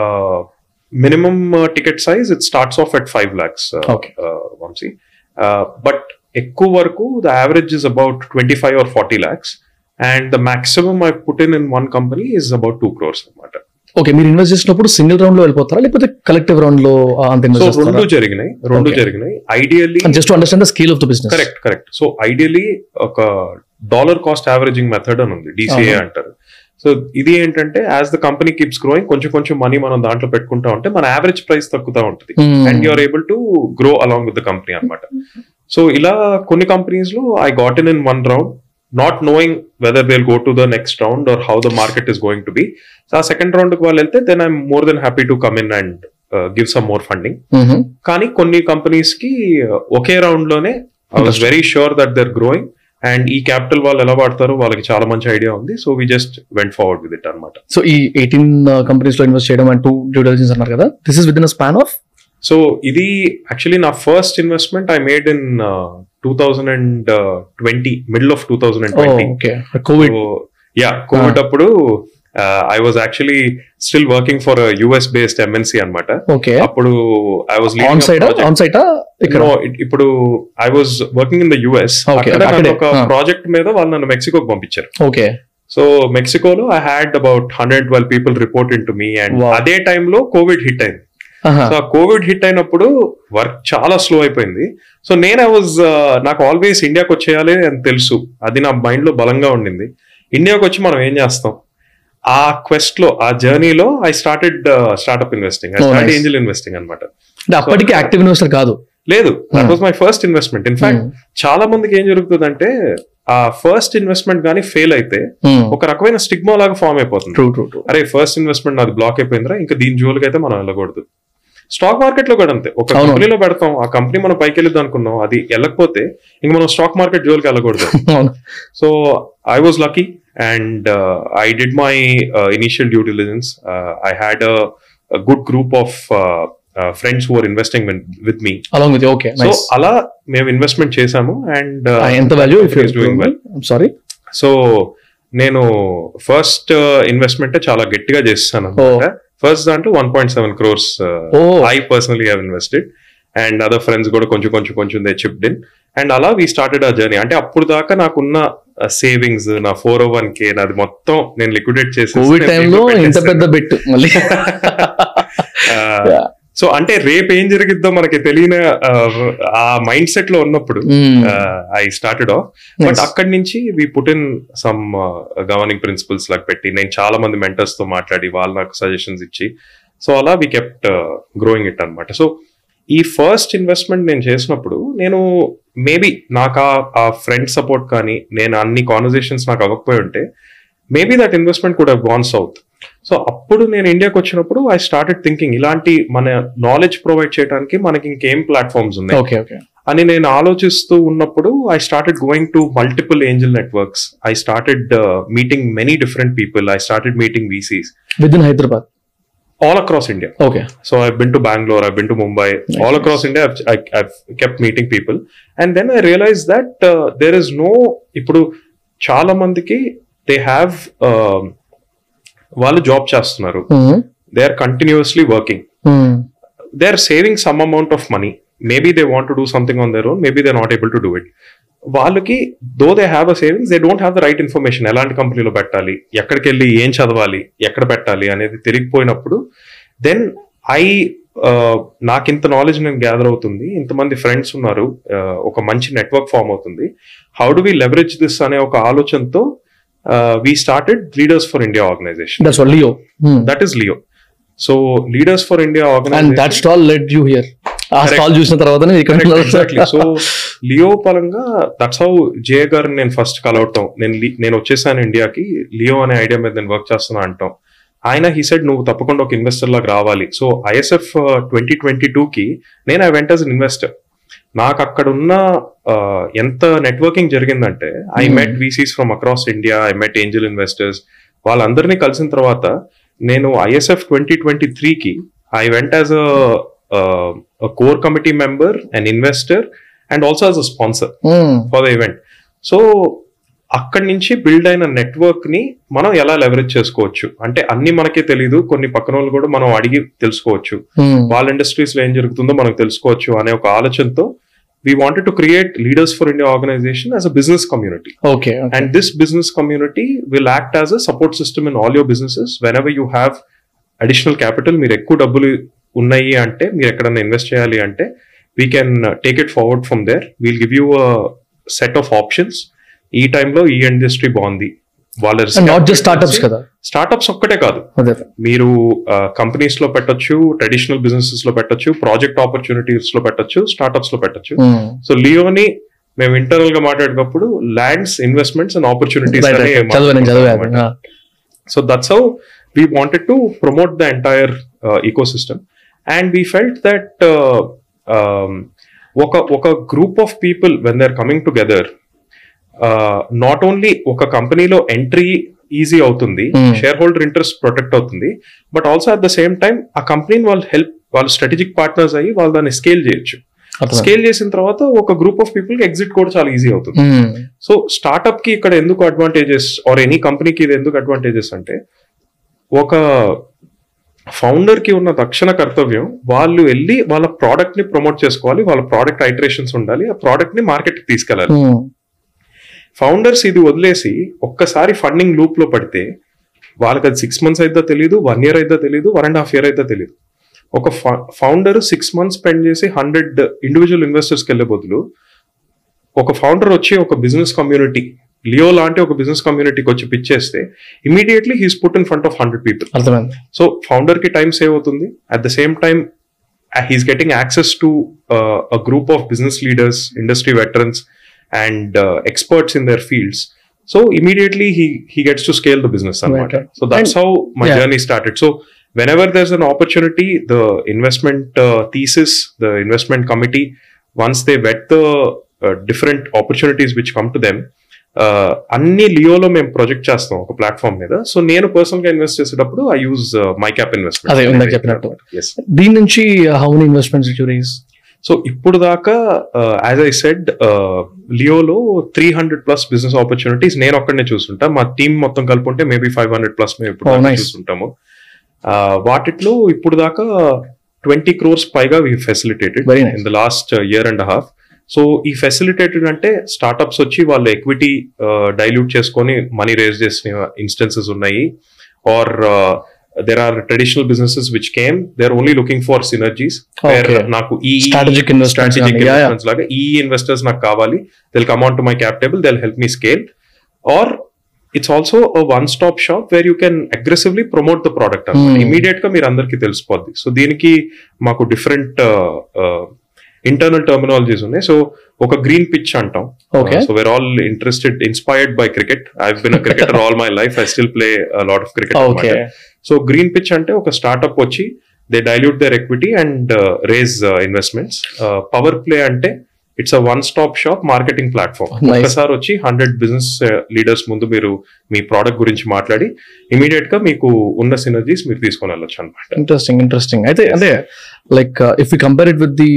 Speaker 3: minimum ticket size it starts off at five lakhs
Speaker 1: Okay.
Speaker 3: Vamshi but ఎక్కువ వరకు the average is about twenty five or forty lakhs and the maximum I put in in one company is about two crores అనమాట
Speaker 1: okay మీరు invest చేసినప్పుడు single round లో వెళ్ళిపోతారా లేకపోతే collective round లో ఆ, అంత
Speaker 3: సో
Speaker 1: ఇన్వెస్ట్
Speaker 3: రెండు
Speaker 1: చేస్తారా
Speaker 3: జరిగినాయి రెండు
Speaker 1: Okay.
Speaker 3: జరిగినాయి ideally
Speaker 1: just understand the scale of the business
Speaker 3: correct correct so ideally ఒక డాలర్ కాస్ట్ యావరేజింగ్ మెథడ్ అని ఉంది డిసిఏ
Speaker 1: అవును.
Speaker 3: అంటారు సో ఇది ఏంటంటే as the company keeps growing కొంచెం కొంచెం మనీ మనం దాంట్లో పెట్టుకుంటా ఉంటే మన యావరేజ్ ప్రైస్ తగ్గుతూ ఉంటుంది and you are able to grow along with the company అనమాట సో ఇలా కొన్ని కంపెనీస్ లో I got in in one round not knowing whether they go to the next round or how the market is going to be so ఆ second round కి వాళ్ళు వెళ్తే then I'm more than happy to come in and give some more funding కానీ కొన్ని companies కి uh, ఒకే round లోనే I was very sure that their growing and ఈ క్యాపిటల్ వాళ్ళు ఎలా వాడతారో వాళ్ళకి చాలా మంచి ఐడియా ఉంది so we just went forward with it అనమాట
Speaker 1: సో ఈ ఎయిటీన్ కంపెనీస్ లో ఇన్వెస్ట్ చేయడం అండ్ టూ డ్యూ డెలిజెన్స్ అన్నారు కదా this is within span of
Speaker 3: so ఇది యాక్చువల్లీ నా first investment I made in two thousand and twenty middle of two thousand and twenty
Speaker 1: okay covid
Speaker 3: yeah covid అప్పుడు I was actually still working for US based MNC అనమాట
Speaker 1: okay
Speaker 3: అప్పుడు I was
Speaker 1: on side on site ఇక్కడ
Speaker 3: No, it- ఇప్పుడు I was working in the US
Speaker 1: Okay,
Speaker 3: అక్కడ
Speaker 1: అక్కడే,
Speaker 3: నాకు ఒక
Speaker 1: ah.
Speaker 3: Project మీద వాళ్ళు నన్ను మెక్సికోకి పంపించారు
Speaker 1: ఓకే
Speaker 3: సో మెక్సికోలో I had about hundred twelve people report in to me and
Speaker 1: Wow.
Speaker 3: అదే టైంలో కోవిడ్ హిట్ అయింది సో ఆ కోవిడ్ హిట్ అయినప్పుడు వర్క్ చాలా స్లో అయిపోయింది సో నేను ఐ వాజ్ నాకు ఆల్వేస్ ఇండియాకి వచ్చేయాలి అని తెలుసు అది నా మైండ్ లో బలంగా ఉండింది ఇండియాకి వచ్చి మనం ఏం చేస్తాం ఆ క్వెస్ట్ లో ఆ జర్నీలో I started startup investing I
Speaker 1: Oh,
Speaker 3: start
Speaker 1: nice.
Speaker 3: Angel investing అనమాట
Speaker 1: అంటే అప్పటికి యాక్టివ్ ఇన్వెస్టర్ కాదు
Speaker 3: లేదు that
Speaker 1: Hmm.
Speaker 3: Was my first investment in fact చాలా మందికి ఏం జరుగుతుందంటే ఆ ఫస్ట్ ఇన్వెస్ట్మెంట్ గానీ ఫెయిల్ అయితే ఒక రకమైన స్టిగ్మా లాగా ఫామ్ అయిపోతుంది
Speaker 1: ట్రూ ట్రూ ట్రూ
Speaker 3: అరే ఫస్ట్ ఇన్వెస్ట్మెంట్ నాది బ్లాక్ అయిపోయిందిరా ఇంకా దీని జోలికి అయితే మనం వెళ్ళకూడదు స్టాక్ మార్కెట్ లో కూడా అంతే ఒక
Speaker 1: అవును.
Speaker 3: కంపెనీలో పెడతాం ఆ కంపెనీ మనం పైకి వెళ్ళిద్దాం అనుకున్నాం అది వెళ్ళకపోతే ఇంకా మనం స్టాక్ మార్కెట్ జోలికి వెళ్ళకూడదు
Speaker 1: అవును
Speaker 3: so I was lucky and I did my initial due diligence I had a good group of friends who are investing with me
Speaker 1: along with okay
Speaker 3: so అలా మేము ఇన్వెస్ట్మెంట్ చేసాము అండ్
Speaker 1: ఎంత value if
Speaker 3: doing well
Speaker 1: sorry
Speaker 3: so నేను first investment చాలా గట్టిగా చేస్తాను అనమాట first దాంట్లో వన్ పాయింట్ సెవెన్ క్రోర్స్
Speaker 1: ఓ
Speaker 3: I personally have invested and other friends కూడా కొంచెం కొంచెం కొంచెం దే చిప్డ్ ఇన్ అండ్ అలా వీ స్టార్టెడ్ ఆ జర్నీ అంటే అప్పుడు దాకా నాకున్న సేవింగ్స్ నా ఫోర్ ఓ వన్ కే నాది మొత్తం నేను లిక్విడేట్ చేసి
Speaker 1: కోవిడ్ టైంలో ఇంత పెద్ద బెట్ మళ్ళీ Yeah.
Speaker 3: సో అంటే రేపు ఏం జరిగిద్దో మనకి తెలియని ఆ, ఆ మైండ్ సెట్ లో ఉన్నప్పుడు
Speaker 1: Mm.
Speaker 3: I started off but
Speaker 1: Nice.
Speaker 3: అక్కడి నుంచి we put in some governing principles లాగా పెట్టి నేను చాలా మంది మెంటర్స్ తో మాట్లాడి వాళ్ళు నాకు సజెషన్స్ ఇచ్చి సో అలా వి కెప్ట్ గ్రోయింగ్ ఇట్ అన్నమాట సో ఈ ఫస్ట్ ఇన్వెస్ట్మెంట్ నేను చేసినప్పుడు నేను మేబీ నాకు ఆ- ఆ ఫ్రెండ్ సపోర్ట్ కానీ నేను అన్ని కాన్వర్జేషన్స్ నాకు అవ్వకపోయి ఉంటే మేబీ దట్ ఇన్వెస్ట్మెంట్ కూడా గాన్ సౌత్ సో అప్పుడు నేను ఇండియాకి వచ్చినప్పుడు ఐ స్టార్టెడ్ థింకింగ్ ఇలాంటి మన నాలెడ్జ్ ప్రొవైడ్ చేయడానికి మనకి ఇంకేం ప్లాట్ఫామ్స్ ఉన్నాయి
Speaker 1: ఓకే ఓకే
Speaker 3: అని నేను ఆలోచిస్తూ ఉన్నప్పుడు I started going to multiple angel networks I started meeting many different people I started meeting VCs
Speaker 1: within Hyderabad
Speaker 3: all across India
Speaker 1: okay
Speaker 3: so I been to Bengaluru I been to Mumbai all across India I kept meeting people and then I realise that there is no ఇప్పుడు చాలా మందికి they have వాళ్ళు job చేస్తున్నారు they are continuously working they are saving some amount of money maybe they want to do something on their own maybe they're not able to do it వాళ్ళకి though they have a savings they don't have the right information ఎలాంటి కంపెనీలో పెట్టాలి ఎక్కడికి వెళ్ళి ఏం చదవాలి ఎక్కడ పెట్టాలి అనేది తెలియకపోయినప్పుడు దెన్ ఐ నాకు ఇంత నాలెడ్జ్ నేను గ్యాదర్ అవుతుంది ఇంతమంది ఫ్రెండ్స్ ఉన్నారు uh, ఒక మంచి నెట్వర్క్ ఫామ్ అవుతుంది how do we leverage this అనే ఒక ఆలోచనతో we started leaders for India organisation
Speaker 1: that's LEO
Speaker 3: that is LEO so leaders for India
Speaker 1: and
Speaker 3: organisation
Speaker 1: that stall let you hear ఆ స్టాల్ చూసిన తర్వాత
Speaker 3: ఎగ్జాక్ట్లీ సో లియో పరంగా దట్స్ హౌ జే గారిని నేను first కలవటం నేను లి- నేను వచ్చేసాను ఇండియాకి లియో అనే ఐడియా మీద నేను వర్క్ చేస్తున్నా అంటాం ఆయన హీ సెడ్ నువ్వు తప్పకుండా ఒక ఇన్వెస్టర్ లాగా రావాలి సో ఐఎస్ఎఫ్ ట్వంటీ ట్వంటీ కి నేను ఐ వెంట అన్ ఇన్వెస్టర్ నాకు అక్కడ ఉన్న uh, ఎంత నెట్వర్కింగ్ జరిగిందంటే I
Speaker 1: Hmm.
Speaker 3: Met VCs from across India I met angel investors వాళ్ళందరినీ కలిసిన తర్వాత నేను ఐఎస్ఎఫ్ ట్వంటీ ట్వంటీ త్రీకి I went as a core committee member and investor and also as a sponsor for the event so అక్కడి నుంచి build అయిన network ని మనం ఎలా లెవరేజ్ చేసుకోవచ్చు అంటే అన్ని మనకే తెలియదు కొన్ని పక్కన వాళ్ళు కూడా మనం అడిగి తెలుసుకోవచ్చు వాళ్ళ ఇండస్ట్రీస్ లో ఏం జరుగుతుందో మనకు తెలుసుకోవచ్చు అనే ఒక ఆలోచనతో we wanted to create leaders for India organisation as a business community
Speaker 1: okay
Speaker 3: and this business community will act as a support system in all your businesses whenever you have additional capital మీరు ఎక్కువ డబ్బులు ఉన్నాయి అంటే మీరు ఎక్కడన్నా invest చేయాలి అంటే we can take it forward from there we'll give you set of options ఈ టైంలో ఈ ఇండస్ట్రీ బాగుంది వాళ్ళ
Speaker 1: నాట్ జస్ట్ స్టార్ట్అప్స్ కదా
Speaker 3: స్టార్ట్అప్స్ ఒక్కటే కాదు
Speaker 1: అదే
Speaker 3: మీరు కంపెనీస్ లో పెట్టొచ్చు ట్రెడిషనల్ బిజినెసెస్ లో పెట్టొచ్చు ప్రాజెక్ట్ ఆపర్చునిటీస్ లో పెట్టొచ్చు స్టార్ట్అప్స్ లో పెట్టొచ్చు సో లియోని మేము ఇంటర్నల్ గా మాట్లాడినప్పుడు ల్యాండ్స్ ఇన్వెస్ట్మెంట్స్ అండ్ ఆపర్చునిటీస్
Speaker 1: చదివాను చదివాను
Speaker 3: so that's how we wanted to promote the entire ecosystem and we felt that ఒక ఒక group of people when they are coming together not only ఒక కంపెనీలో entry easy అవుతుంది
Speaker 1: Hmm.
Speaker 3: Shareholder interest protect అవుతుంది but also at the same time ఆ కంపెనీని వాళ్ళు help వాళ్ళు స్ట్రాటజిక్ పార్ట్నర్స్ అయ్యి వాళ్ళు దాన్ని స్కేల్ చేయొచ్చు స్కేల్ చేసిన తర్వాత ఒక గ్రూప్ ఆఫ్ పీపుల్ కి ఎగ్జిట్ కూడా చాలా ఈజీ అవుతుంది సో స్టార్ట్అప్ కి ఇక్కడ ఎందుకు అడ్వాంటేజెస్ ఆర్ ఎనీ కంపెనీకి ఇది ఎందుకు అడ్వాంటేజెస్ అంటే ఒక ఫౌండర్ కి ఉన్న తక్షణ కర్తవ్యం వాళ్ళు వెళ్ళి వాళ్ళ ప్రోడక్ట్ ని ప్రమోట్ చేసుకోవాలి వాళ్ళ ప్రోడక్ట్ ఐటరేషన్స్ ఉండాలి ఆ ప్రోడక్ట్ ని మార్కెట్ కి తీసుకెళ్ళాలి ఫౌండర్స్ ఇది వదిలేసి ఒక్కసారి ఫండింగ్ లూప్ లో పడితే వాళ్ళకి అది సిక్స్ మంత్స్ అయితే తెలియదు వన్ ఇయర్ అయితే తెలియదు వన్ అండ్ హాఫ్ ఇయర్ అయితే తెలియదు ఒక ఫౌండర్ సిక్స్ మంత్స్ స్పెండ్ చేసి హండ్రెడ్ ఇండివిజువల్ ఇన్వెస్టర్స్కి వెళ్ళే బదులు ఒక ఫౌండర్ వచ్చి ఒక బిజినెస్ కమ్యూనిటీ లియో లాంటి ఒక బిజినెస్ కమ్యూనిటీకి వచ్చి పిచ్ చేస్తే immediately he's put in front of hundred people
Speaker 1: అర్థమైంది
Speaker 3: సో ఫౌండర్ కి టైం సేవ్ అవుతుంది at the same time he's getting access to a group of business leaders industry veterans and experts in their fields so immediately he he gets to scale the business అనమాట
Speaker 1: Right, right.
Speaker 3: So that's how my
Speaker 1: Yeah.
Speaker 3: Journey started so whenever there's an opportunity the investment uh, thesis the investment committee once they vet the uh, different opportunities which come to them uh, అన్ని లియోలో మేము project చేస్తాం ఒక platform మీద so నేను personal గా invest చేసేటప్పుడు I use my cap investment
Speaker 1: అదే, ఇందాక చెప్పినట్టు. దీని నుంచి how many investments you raise
Speaker 3: so ఇప్పుడు దాకా యాజ్ ఐ సెడ్ లియోలో three hundred plus business opportunities నేను ఒక్కడనే చూస్తుంటా మా టీం మొత్తం కలుపుంటే మేబీ ఫైవ్ హండ్రెడ్ ప్లస్ మేము ఇప్పుడు
Speaker 1: Oh,
Speaker 3: దాకా
Speaker 1: nice.
Speaker 3: చూస్తుంటాము Uh, వాటిట్లో ఇప్పుడు దాకా ట్వంటీ క్రోర్స్ పైగా we facilitated
Speaker 1: Very nice.
Speaker 3: In the last year and half so ఈ ఫెసిలిటేటెడ్ అంటే స్టార్టప్స్ వచ్చి వాళ్ళు ఎక్విటీ డైల్యూట్ చేసుకొని మనీ రేజ్ చేసిన ఇన్స్టెన్సెస్ ఉన్నాయి or there are traditional businesses which came they are only looking for synergies
Speaker 1: Okay.
Speaker 3: నాకు ఈ
Speaker 1: Strategic investments
Speaker 3: strategic
Speaker 1: కానీ, yeah, yeah.
Speaker 3: ఇన్వెస్ట్మెంట్స్ లాగా ఈ ఇన్వెస్టర్స్ నాకు కావాలి they'll come on to my cap table they'll help me scale or it's also one stop shop where you can aggressively promote the product అనమాట
Speaker 1: Hmm.
Speaker 3: Immediate గా మీరు అందరికీ తెలిసిపోద్ది సో దీనికి మాకు డిఫరెంట్ ఇంటర్నల్ టర్మినాలజీస్ ఉన్నాయి సో ఒక green pitch అంటాం
Speaker 1: Okay.
Speaker 3: So we're all interested inspired by cricket I been cricketer all my life I still play lot of cricket
Speaker 1: okay
Speaker 3: so green pitch అంటే ఒక startup వచ్చి they dilute their equity and raise investments power play అంటే it's a one stop shop marketing platform
Speaker 1: Nice.
Speaker 3: ఒకసారి వచ్చి hundred business leaders ముందు మీరు మీ product గురించి మాట్లాడి ఇమీడియట్ గా మీకు ఉన్న సినర్జీస్ మీరు తీసుకొని వెళ్ళొచ్చు అనమాట
Speaker 1: ఇంట్రెస్టింగ్ ఇంట్రెస్టింగ్ అయితే అంటే like if you compare it with the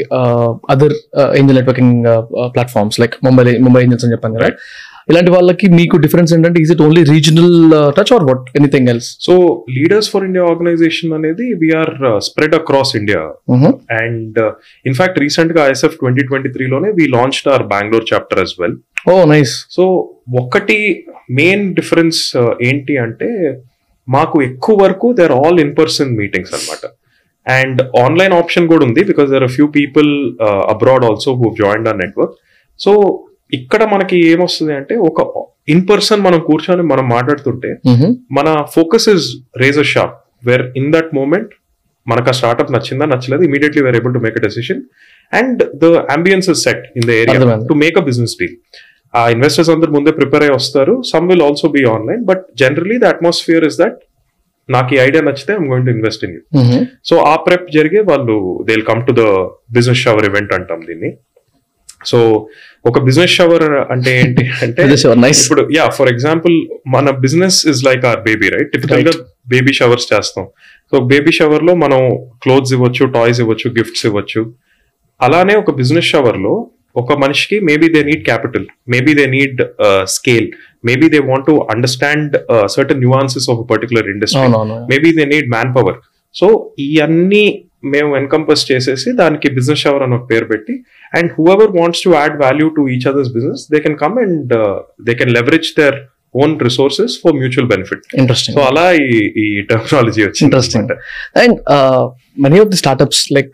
Speaker 1: other angel networking platforms like Mumbai Mumbai angels అని చెప్పాను కదా
Speaker 3: Right.
Speaker 1: ఇలాంటి వాళ్ళకి మీకు డిఫరెన్స్ ఏంటంటే is it only regional touch or what anything else
Speaker 3: so leaders for India organization అనేది we are spread across India and in fact recent గా ISF twenty twenty త్రీలోనే we launch our Bengaluru chapter as well
Speaker 1: oh nice
Speaker 3: so ఒకటి main difference ఏంటి అంటే మాకు ఎక్కువ వరకు they are all in person meetings అనమాట అండ్ ఆన్లైన్ ఆప్షన్ కూడా ఉంది because there are few people abroad also who join ఆ నెట్వర్క్ సో ఇక్కడ మనకి ఏమొస్తుంది అంటే ఒక ఇన్ పర్సన్ మనం కూర్చొని మనం మాట్లాడుతుంటే మన focus is razor shop where in that moment మనకు ఆ స్టార్ట్అప్ నచ్చిందా నచ్చలేదు immediately we're able to make a decision and the ambience is set in the area
Speaker 1: అర్థమైంది.
Speaker 3: To make a business deal ఆ ఇన్వెస్టర్స్ అందరు ముందే ప్రిపేర్ అయ్యి వస్తారు some will also be online but generally the atmosphere is that నాకు ఈ idea నచ్చితే I'm going to invest in you so ఆ ప్రెప్ జరిగే వాళ్ళు they will come to the business shower event అంటాం దీన్ని సో ఒక బిజినెస్ షవర్ అంటే ఏంటి అంటే
Speaker 1: నైస్
Speaker 3: ఇప్పుడు యా ఫర్ ఎగ్జాంపుల్ మన business is like or baby right typical గా బేబీ షవర్స్ చేస్తాం సో బేబీ షవర్ లో మనం క్లోత్స్ ఇవ్వచ్చు టాయ్స్ ఇవ్వచ్చు గిఫ్ట్స్ ఇవ్వచ్చు అలానే ఒక బిజినెస్ షవర్ లో ఒక మనిషికి maybe they need capital maybe they need scale maybe they want to understand certain nuances of particular industry
Speaker 1: అవునవును
Speaker 3: maybe they need man power so ఇవన్నీ మేము ఎన్కంపస్ చేసేసి దానికి బిజినెస్ షవర్ అని ఒక పేరు పెట్టి and whoever wants to add value to each others business they can come and they can leverage their own resources for mutual benefit
Speaker 1: interesting
Speaker 3: so అలా ఈ ఈ టెక్నాలజీ వచ్చింది
Speaker 1: Interesting.
Speaker 3: అన్నమాట.
Speaker 1: And many of the startups like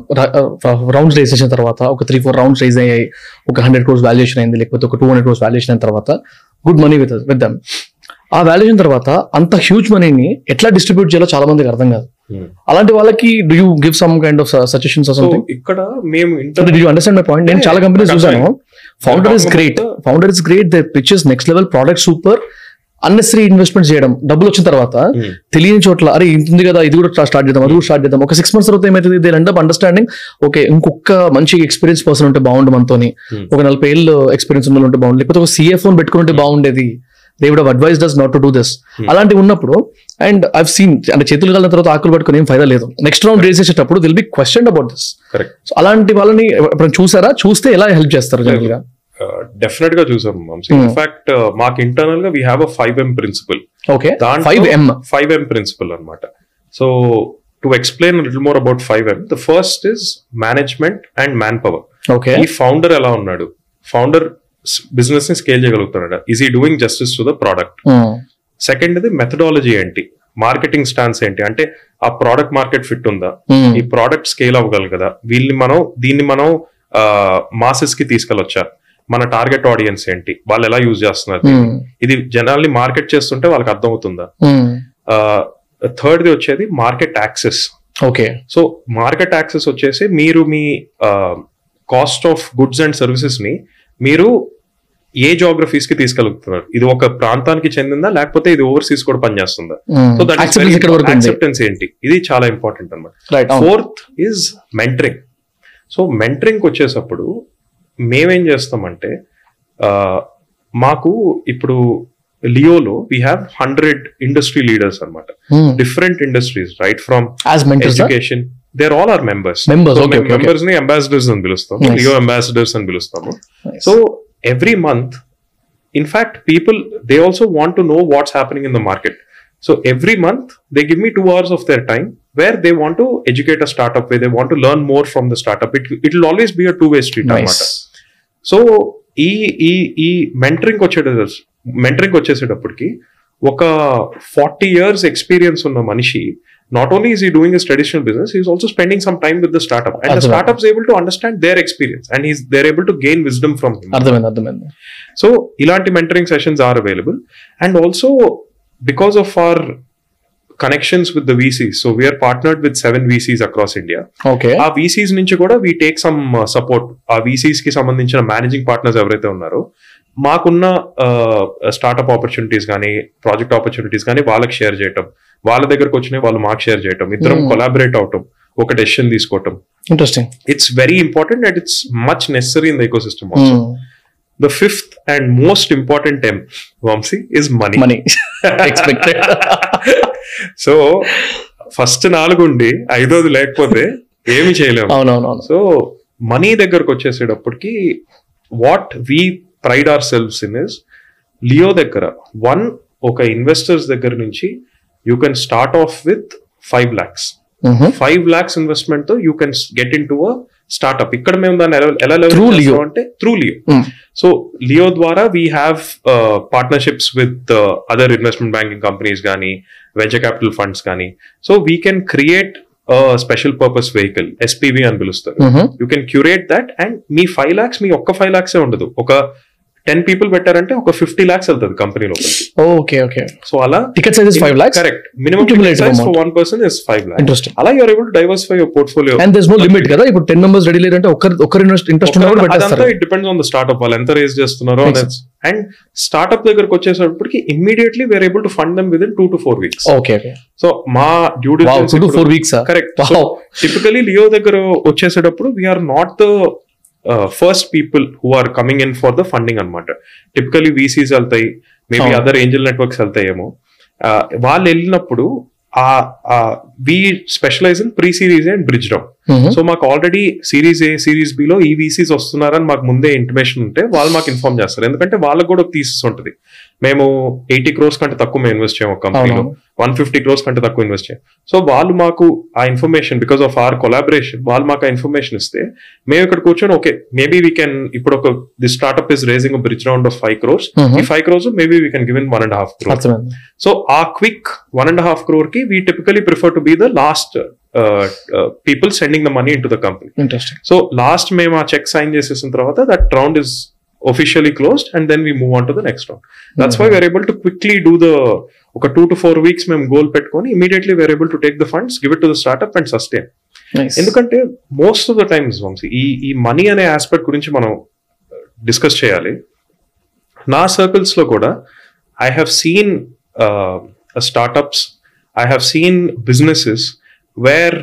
Speaker 1: rounds raise చేసిన తర్వాత ఒక three four rounds rise అయ్యాయి ఒక హండ్రెడ్ క్రోర్స్ వాల్యుయేషన్ అయింది లేకపోతే ఒక టూ హండ్రెడ్ క్రోర్స్ వాల్యుయేషన్ అయిన తర్వాత good money with with them ఆ వాల్యుయేషన్ తర్వాత అంత హ్యూజ్ మనీని ఎట్లా డిస్ట్రిబ్యూట్ చేయాలో చాలా మందికి అర్థం కాదు
Speaker 3: Hmm.
Speaker 1: అలాంటి వాళ్ళకి do you give some kind of suggestions
Speaker 3: so
Speaker 1: something
Speaker 3: ఇక్కడ మేము
Speaker 1: so
Speaker 3: inter
Speaker 1: D you understand my point నేను చాలా కంపెనీస్
Speaker 3: నాకు
Speaker 1: చూసాను ఫౌండర్ ఇస్
Speaker 3: నాకు
Speaker 1: గ్రేట్
Speaker 3: మొత్తం-
Speaker 1: founder is great the pictures next level product super unnecessary investment చేయడం డబ్బులు వచ్చిన తర్వాత
Speaker 3: Hmm.
Speaker 1: తెలియని చోట్ల అరే ఇంత ఉంది కదా ఇది కూడా స్టార్ట్ చేద్దాం అది కూడా స్టార్ట్ చేద్దాం ఒక సిక్స్ మంత్స్ తర్వాత ఏమైతుంది they end up understanding okay ఇంకొక మంచి ఎక్స్పీరియన్స్ పర్సన్ ఉంటే బాగుండు మనతోని
Speaker 3: Hmm.
Speaker 1: ఒక నలభై ఏళ్ళు ఎక్స్పీరియన్స్ ఉన్న వాళ్ళు ఉంటే బాగుండు లేకపోతే ఒక సిఎఫ్ పెట్టుకుని ఉంటే బాగుండేది they would advise does not to do this అలాంటివి ఉన్నప్పుడు అండ్ ఐవ్ సీన్ అంటే చేతులు కలిగిన తర్వాత ఆకులు పట్టుకుని ఏం ఫైదా లేదు నెక్స్ట్ రౌండ్ రేస్ చేసేటప్పుడు they'll be question about this
Speaker 3: correct
Speaker 1: so అలాంటి వాళ్ళని ఎప్పుడైనా చూసారా చూస్తే ఎలా హెల్ప్ చేస్తారు జనరల్ గా
Speaker 3: డెఫినెట్ గా చూసాం వంశీ
Speaker 1: Hmm.
Speaker 3: ఇన్ఫాక్ట్ మాకు ఇంటర్నల్ గా we have a five M principle
Speaker 1: okay five M
Speaker 3: five M principle అనమాట so to explain little more about five M the first is management and man power
Speaker 1: okay
Speaker 3: ఈ founder ఎలా ఉన్నాడు founder business ని scale చేయగలుగుతున్నాడు is he doing justice to the product second ఇది methodology ఏంటి marketing stance ఏంటి అంటే ఆ ప్రోడక్ట్ మార్కెట్ ఫిట్ ఉందా ఈ ప్రోడక్ట్ స్కేల్ అవ్వగలదు కదా వీళ్ళని మనం దీన్ని మనం మాసెస్ కి తీసుకెళ్ళొచ్చా మన టార్గెట్ ఆడియన్స్ ఏంటి వాళ్ళు ఎలా యూజ్ చేస్తున్నారు దీన్ని? ఇది జనాల్ని మార్కెట్ చేస్తుంటే వాళ్ళకి అర్థం అవుతుందా థర్డ్ ది వచ్చేది market access
Speaker 1: okay
Speaker 3: so market access వచ్చేసి మీరు మీ cost of goods and services ని మీరు ఏ జోగ్రఫీస్ కి తీసుకెళ్తున్నారు ఇది ఒక ప్రాంతానికి చెందిందా లేకపోతే ఇది ఓవర్సీస్ కూడా పనిచేస్తుందా సో దట్
Speaker 1: ఇక్కడ వరకు ఉంది
Speaker 3: యాక్సెప్టెన్స్ ఏంటి ఇది చాలా ఇంపార్టెంట్ అన్నమాట
Speaker 1: right
Speaker 3: fourth is mentoring so mentoring వచ్చేసప్పుడు మేమేం చేస్తామంటే ఆ, మాకు ఇప్పుడు లియోలో we have hundred industry leaders అన్నమాట different industries right from
Speaker 1: as mentors
Speaker 3: education there all are members
Speaker 1: Members, okay, okay, okay.
Speaker 3: Members ని అంబాసిడర్స్ అని పిలుస్తాము
Speaker 1: Nice.
Speaker 3: లియో అంబాసిడర్స్ అని పిలుస్తాము so every month in fact people they also want to know what's happening in the market so every month they give me two hours of their time where they want to educate a startup way they want to learn more from the startup it it will always be a two way street
Speaker 1: nice
Speaker 3: అనమాట so ఈ ఈ ఈ mentoring వచ్చేట mentoring వచ్చేసేటప్పటికి ఒక forty years experience ఉన్న మనిషి not only he's he doing is traditional business he's also spending some time with the startup and the
Speaker 1: అర్థమైంది.
Speaker 3: Startups able to understand their experience and he's they're able to gain wisdom from him
Speaker 1: అర్థమైంది అర్థమైంది
Speaker 3: so ఇలాంటి mentoring sessions are available and also because of our connections with the VCs so we are partnered with seven VCs across India
Speaker 1: okay
Speaker 3: ఆ VCs నుంచి కూడా we take some support ఆ VCs కి సంబంధించిన managing partners ఎవరైతే ఉన్నారో మాకున్న స్టార్ట్అప్ ఆపర్చునిటీస్ కానీ ప్రాజెక్ట్ ఆపర్చునిటీస్ కానీ వాళ్ళకి షేర్ చేయటం వాళ్ళ దగ్గరకు వచ్చినాయి వాళ్ళు మాకు షేర్ చేయటం ఇద్దరం
Speaker 1: Hmm.
Speaker 3: కొలాబరేట్ అవటం ఒక డెసిషన్ తీసుకోవటం
Speaker 1: interesting
Speaker 3: it's very important and it's much necessary in the ecosystem also the fifth and most important time Vamshi is money
Speaker 1: money expected
Speaker 3: so first నాలుగుండి ఐదోది లేకపోతే ఏమి చేయలేము
Speaker 1: అవునవునవును
Speaker 3: సో మనీ దగ్గరకు వచ్చేసేటప్పటికి what we pride ourselves in is Leo దగ్గర one ఒక ఇన్వెస్టర్స్ దగ్గర నుంచి you can start off with five lakhs five lakhs investment తో you can get in to a startup ఇక్కడ మేము దాన్ని ఎలా- ఎలా
Speaker 1: Through
Speaker 3: leverage
Speaker 1: Leo.
Speaker 3: చేస్తాం అంటే త్రూ లియో సో లియో ద్వారా we have partnerships with other investment banking companies కానీ వెంచర్ క్యాపిటల్ ఫండ్స్ కానీ so we can create special purpose vehicle SPV అని పిలుస్తారు you can curate that and మీ five lakhs మీ ఒక్క ఫైవ్ లాక్సే ఉండదు ఒక టెన్ పీపుల్ పెట్టారంటే ఒక ఫిఫ్టీ లాక్స్ వెళ్తుంది కంపెనీ లోపలికి
Speaker 1: ఓకే ఓకే
Speaker 3: సో అలా
Speaker 1: ticket size five lakhs
Speaker 3: correct minimum
Speaker 1: Cumulative
Speaker 3: size
Speaker 1: amount.
Speaker 3: For one person is five lakhs
Speaker 1: interesting
Speaker 3: అలా you're able to diversify your portfolio
Speaker 1: and there's no limit కదా ఇప్పుడు ten members ready లేదంటే ఒకరి ఒకరి interest ఉన్నా కూడా పెట్టేస్తారు
Speaker 3: అదంతా it depends on the startup వాళ్ళు ఎంత రేస్ చేస్తున్నారో
Speaker 1: Makes
Speaker 3: అండ్ స్టార్ట్అప్ దగ్గరకు వచ్చేసరికి immediately we're able to fund them within two to four weeks
Speaker 1: okay okay
Speaker 3: so మా డ్యూ
Speaker 1: wow two to four weeks
Speaker 3: correct
Speaker 1: Wow.
Speaker 3: Typically Leo దగ్గర వచ్చేసేటప్పుడు we are not the first people who are coming in for the funding అనమాట typically VCs వెళ్తాయి maybe
Speaker 1: అవును.
Speaker 3: Other angel networks వెళ్తాయేమో Uh, వాళ్ళు వెళ్ళినప్పుడు ఆ we specialize in pre series and bridge down so మాకు already series A series B లో ఈ వీసీస్ వస్తున్నారని మాకు ముందే ఇంటిమేషన్ ఉంటే వాళ్ళు మాకు ఇన్ఫార్మ్ చేస్తారు ఎందుకంటే వాళ్ళకు కూడా థీసిస్ ఉంటుంది మేము ఎయిటీ క్రోర్స్ కంటే తక్కువ మేము ఇన్వెస్ట్ చేయం ఒక కంపెనీలో
Speaker 1: అవును.
Speaker 3: వన్ ఫిఫ్టీ క్రోర్స్ కంటే తక్కువ ఇన్వెస్ట్ చేయం సో వాళ్ళు మాకు ఆ information because of our collaboration వాళ్ళు మాకు ఆ ఇన్ఫర్మేషన్ ఇస్తే మేము ఇక్కడ కూర్చొని ఓకే మేబీ వీ కెన్ ఇప్పుడు ఒక the startup is raising bridge round of five crores ఈ five crores maybe we can give in one and half crore
Speaker 1: అర్థమైంది
Speaker 3: సో ఆ quick one and half crore కి we typically prefer to be the last people sending the money into the company
Speaker 1: interesting
Speaker 3: so last మేము ఆ check sign చేసేసిన తర్వాత that round is officially closed and then we move on to the next round that's why we're able to quickly do the ఒక two to four weeks మేము goal పెట్టుకొని immediately we're able to take the funds give it to the startup and sustain ఎందుకంటే most of the times Vamshi ఈ ఈ money అనే aspect గురించి మనం discuss చేయాలి నా సర్కిల్స్ లో కూడా I have seen startups I have seen businesses where